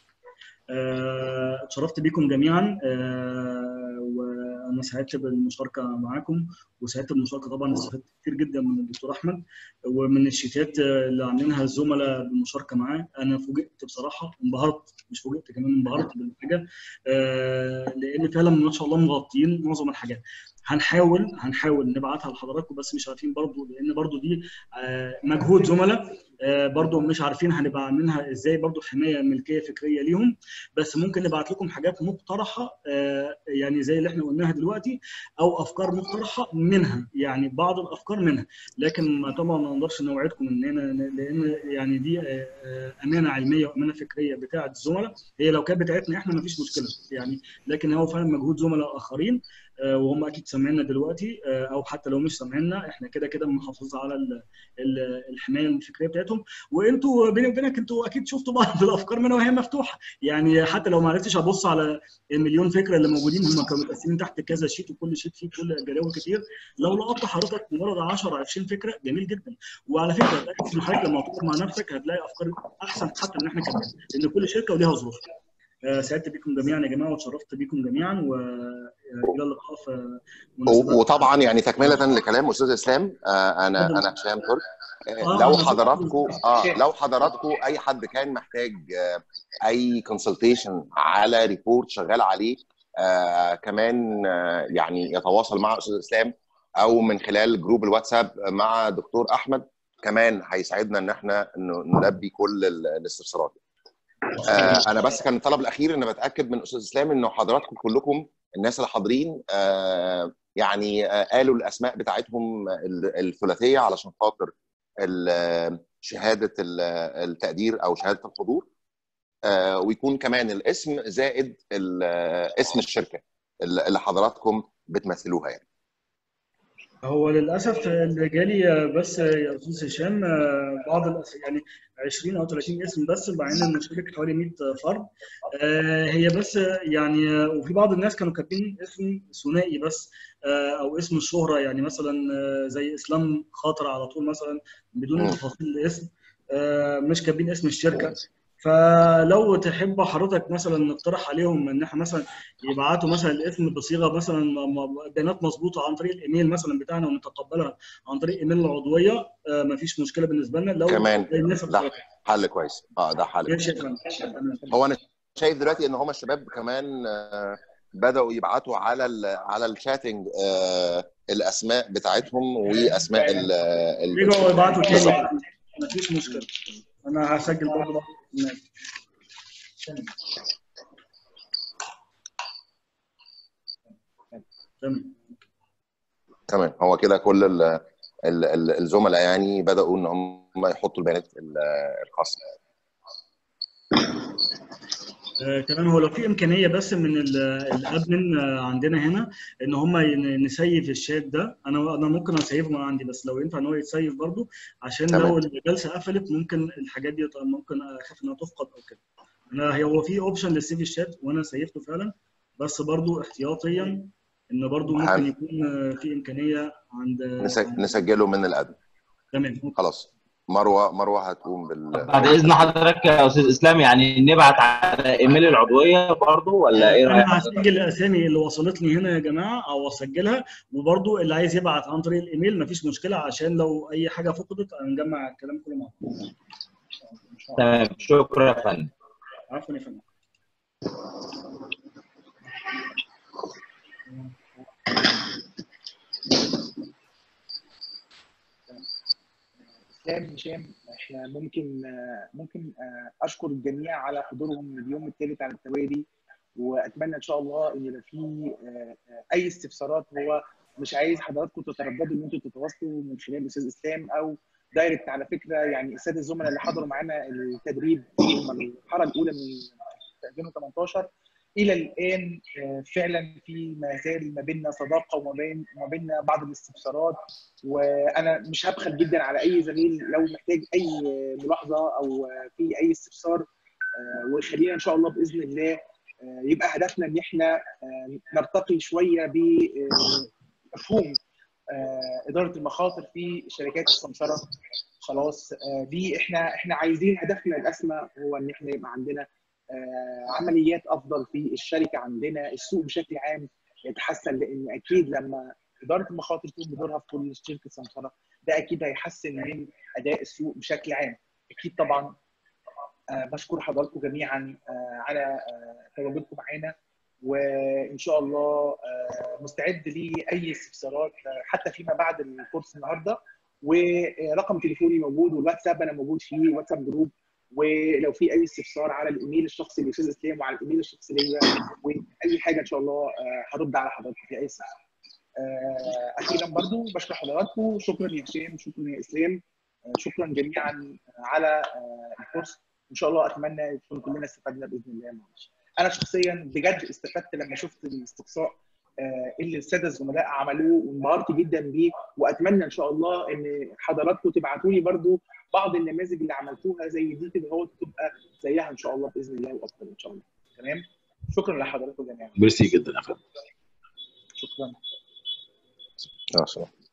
آه، اتشرفت بيكم جميعا آه، وانا سعدت بالمشاركه معاكم وسعدت بالمشاركه طبعا استفدت كتير جدا من الدكتور احمد ومن الشيتات آه، اللي عاملينها الزملاء بالمشاركه معاه انا فوجئت بصراحه انبهرت مش فوجئت كمان انبهرت بالحاجه آه، لان فعلا ما شاء الله مغطيين معظم الحاجات هنحاول هنحاول نبعتها لحضراتكم بس مش عارفين برضو لان برضو دي آه، مجهود زملاء آه، برضو مش عارفين هنبقى عاملينها ازاي برضو حمايه ملكيه فكريه ليهم بس ممكن نبعت لكم حاجات مقترحه آه، يعني زي اللي احنا قلناها دلوقتي او افكار مقترحه منها يعني بعض الافكار منها لكن ما- طبعا ما نقدرش نوعدكم اننا لان يعني دي آه، آه، امانه علميه وامانه فكريه بتاعه الزملاء هي لو كانت بتاعتنا احنا ما فيش مشكله يعني لكن هو فعلا مجهود زملاء اخرين آه، وهم اكيد سامعيننا دلوقتي آه، او حتى لو مش سامعيننا احنا كده كده بنحافظ على ال- ال- الحمايه الفكريه بتاعتهم وانتوا بيني وبينك انتوا اكيد شفتوا بعض الافكار منها وهي مفتوحه يعني حتى لو ما عرفتش ابص على المليون فكره اللي موجودين هم كانوا متقسمين تحت كذا شيت وكل شيت فيه كل جداول كتير لو لقطت حضرتك مجرد 10 20 فكره جميل جدا وعلى فكره اتاكد ان حضرتك لما تقف مع نفسك هتلاقي افكار احسن حتى من احنا كمان لان كل شركه وليها ظروف آه، سعدت بيكم جميعا يا جماعه وتشرفت بيكم جميعا والى اللقاء في مناسبات و- وطبعا يعني تكمله لكلام استاذ اسلام آه، انا اتفضل. انا هشام ترك آه، آه، لو أنا حضراتكم اه شايف. لو حضراتكم اي حد كان محتاج آه، اي كونسلتيشن على ريبورت شغال عليه آه، كمان آه، يعني يتواصل مع استاذ اسلام او من خلال جروب الواتساب مع دكتور احمد كمان هيساعدنا ان احنا ن- نلبي كل ال- الاستفسارات آه، انا بس كان الطلب الاخير ان بتاكد من استاذ اسلام انه حضراتكم كلكم الناس اللي حاضرين آه، يعني آه، قالوا الاسماء بتاعتهم ال- الثلاثيه علشان خاطر ال- شهاده ال- التقدير او شهاده الحضور آه، ويكون كمان الاسم زائد ال- اسم الشركه اللي اللي حضراتكم بتمثلوها يعني هو للاسف اللي جالي بس يا استاذ هشام بعض الأس... يعني 20 او 30 اسم بس مع ان شركه حوالي 100 فرد آه، هي بس يعني وفي بعض الناس كانوا كاتبين اسم ثنائي بس آه، او اسم الشهره يعني مثلا آه، زي اسلام خاطر على طول مثلا بدون مم. تفاصيل الاسم آه، مش كاتبين اسم الشركه فلو تحب حضرتك مثلا نقترح عليهم ان احنا مثلا يبعتوا مثلا الاسم بصيغه مثلا م- م- بيانات مظبوطه عن طريق الايميل مثلا بتاعنا ونتقبلها عن طريق ايميل العضويه آه، مفيش مشكله بالنسبه لنا لو كمان زي الناس ده حل كويس اه ده حل ماشي كويس يا فندم تمام. هو انا شايف دلوقتي ان هم الشباب كمان آه، بداوا يبعتوا على ال على الشاتنج آه، الاسماء بتاعتهم واسماء ال ال- رجعوا يبعتوا بالظبط. تاني مفيش مشكله انا هسجل برضه الناس. تمام تمام هو كده كل ال ال ال الزملاء يعني بداوا ان هم يحطوا البيانات ال- الخاصه آه، تمام هو لو في امكانيه بس من ال- الادمن آه، عندنا هنا ان هم ين- نسيف الشات ده انا انا ممكن اسيفه من عندي بس لو ينفع ان هو يتسيف برضه عشان تمام. لو الجلسه قفلت ممكن الحاجات دي تبقى- ممكن اخاف انها تفقد او كده انا هو في اوبشن للسيف الشات وانا سيفته فعلا بس برضه احتياطيا ان برضه ممكن هن- يكون آه، في امكانيه عند نسج- نسجله من الادم تمام خلاص مروه مروه هتقوم بال بعد اذن حضرتك يا استاذ اسلام يعني نبعت على ايميل العضويه برضو ولا ايه رايك انا هسجل الاسامي اللي وصلت لي هنا يا جماعه او اسجلها وبرضو اللي عايز يبعت عن طريق الايميل مفيش مشكله عشان لو اي حاجه فقدت هنجمع الكلام كله مع بعض تمام شكرا يا فندم عفوا يا فندم اسلام هشام احنا ممكن آه، ممكن آه، اشكر الجميع على حضورهم اليوم الثالث على التوالي واتمنى ان شاء الله ان يبقى في آه، آه، اي استفسارات هو مش عايز حضراتكم تترددوا ان انتم تتواصلوا من خلال الاستاذ اسلام او دايركت على فكره يعني الساده الزملاء اللي حضروا معانا التدريب هم المرحله الاولى من 2018 الى الان آه، فعلا في ما زال ما بيننا صداقه وما بين ما بيننا بعض الاستفسارات وانا مش هبخل جدا على اي زميل لو محتاج اي ملاحظه او في اي استفسار آه، وخلينا ان شاء الله باذن الله آه، يبقى هدفنا ان احنا آه، نرتقي شويه بمفهوم اداره المخاطر في شركات السمسره خلاص آه، دي احنا احنا عايزين هدفنا الاسمى هو ان احنا يبقى عندنا آه، عمليات افضل في الشركه عندنا السوق بشكل عام يتحسن لان اكيد لما اداره المخاطر تقوم بدورها في كل شركه سمسره ده اكيد هيحسن من اداء السوق بشكل عام اكيد طبعا آه، بشكر حضراتكم جميعا آه، على آه، تواجدكم معانا وان شاء الله آه، مستعد لاي استفسارات آه، حتى فيما بعد الكورس النهارده ورقم تليفوني موجود والواتساب انا موجود فيه واتساب جروب ولو في اي استفسار على الايميل الشخصي للاستاذ اسلام وعلى الايميل الشخصي ليا واي حاجه ان شاء الله آه، هرد على حضراتكم في اي استفسار. آه، اخيرا برضو بشكر حضراتكم شكرا يا هشام شكرا يا اسلام آه، شكرا جميعا على آه، الكورس ان شاء الله اتمنى يكون كلنا استفدنا باذن الله معلش. انا شخصيا بجد استفدت لما شفت الاستقصاء آه، اللي الساده الزملاء عملوه وانبهرت جدا بيه واتمنى ان شاء الله ان حضراتكم تبعتوا لي برضو بعض النماذج اللي عملتوها زي دي كده هو تبقى زيها ان شاء الله باذن الله وافضل ان شاء الله تمام شكرا لحضراتكم جميعا ميرسي جدا يا فندم شكرا آه، سلام.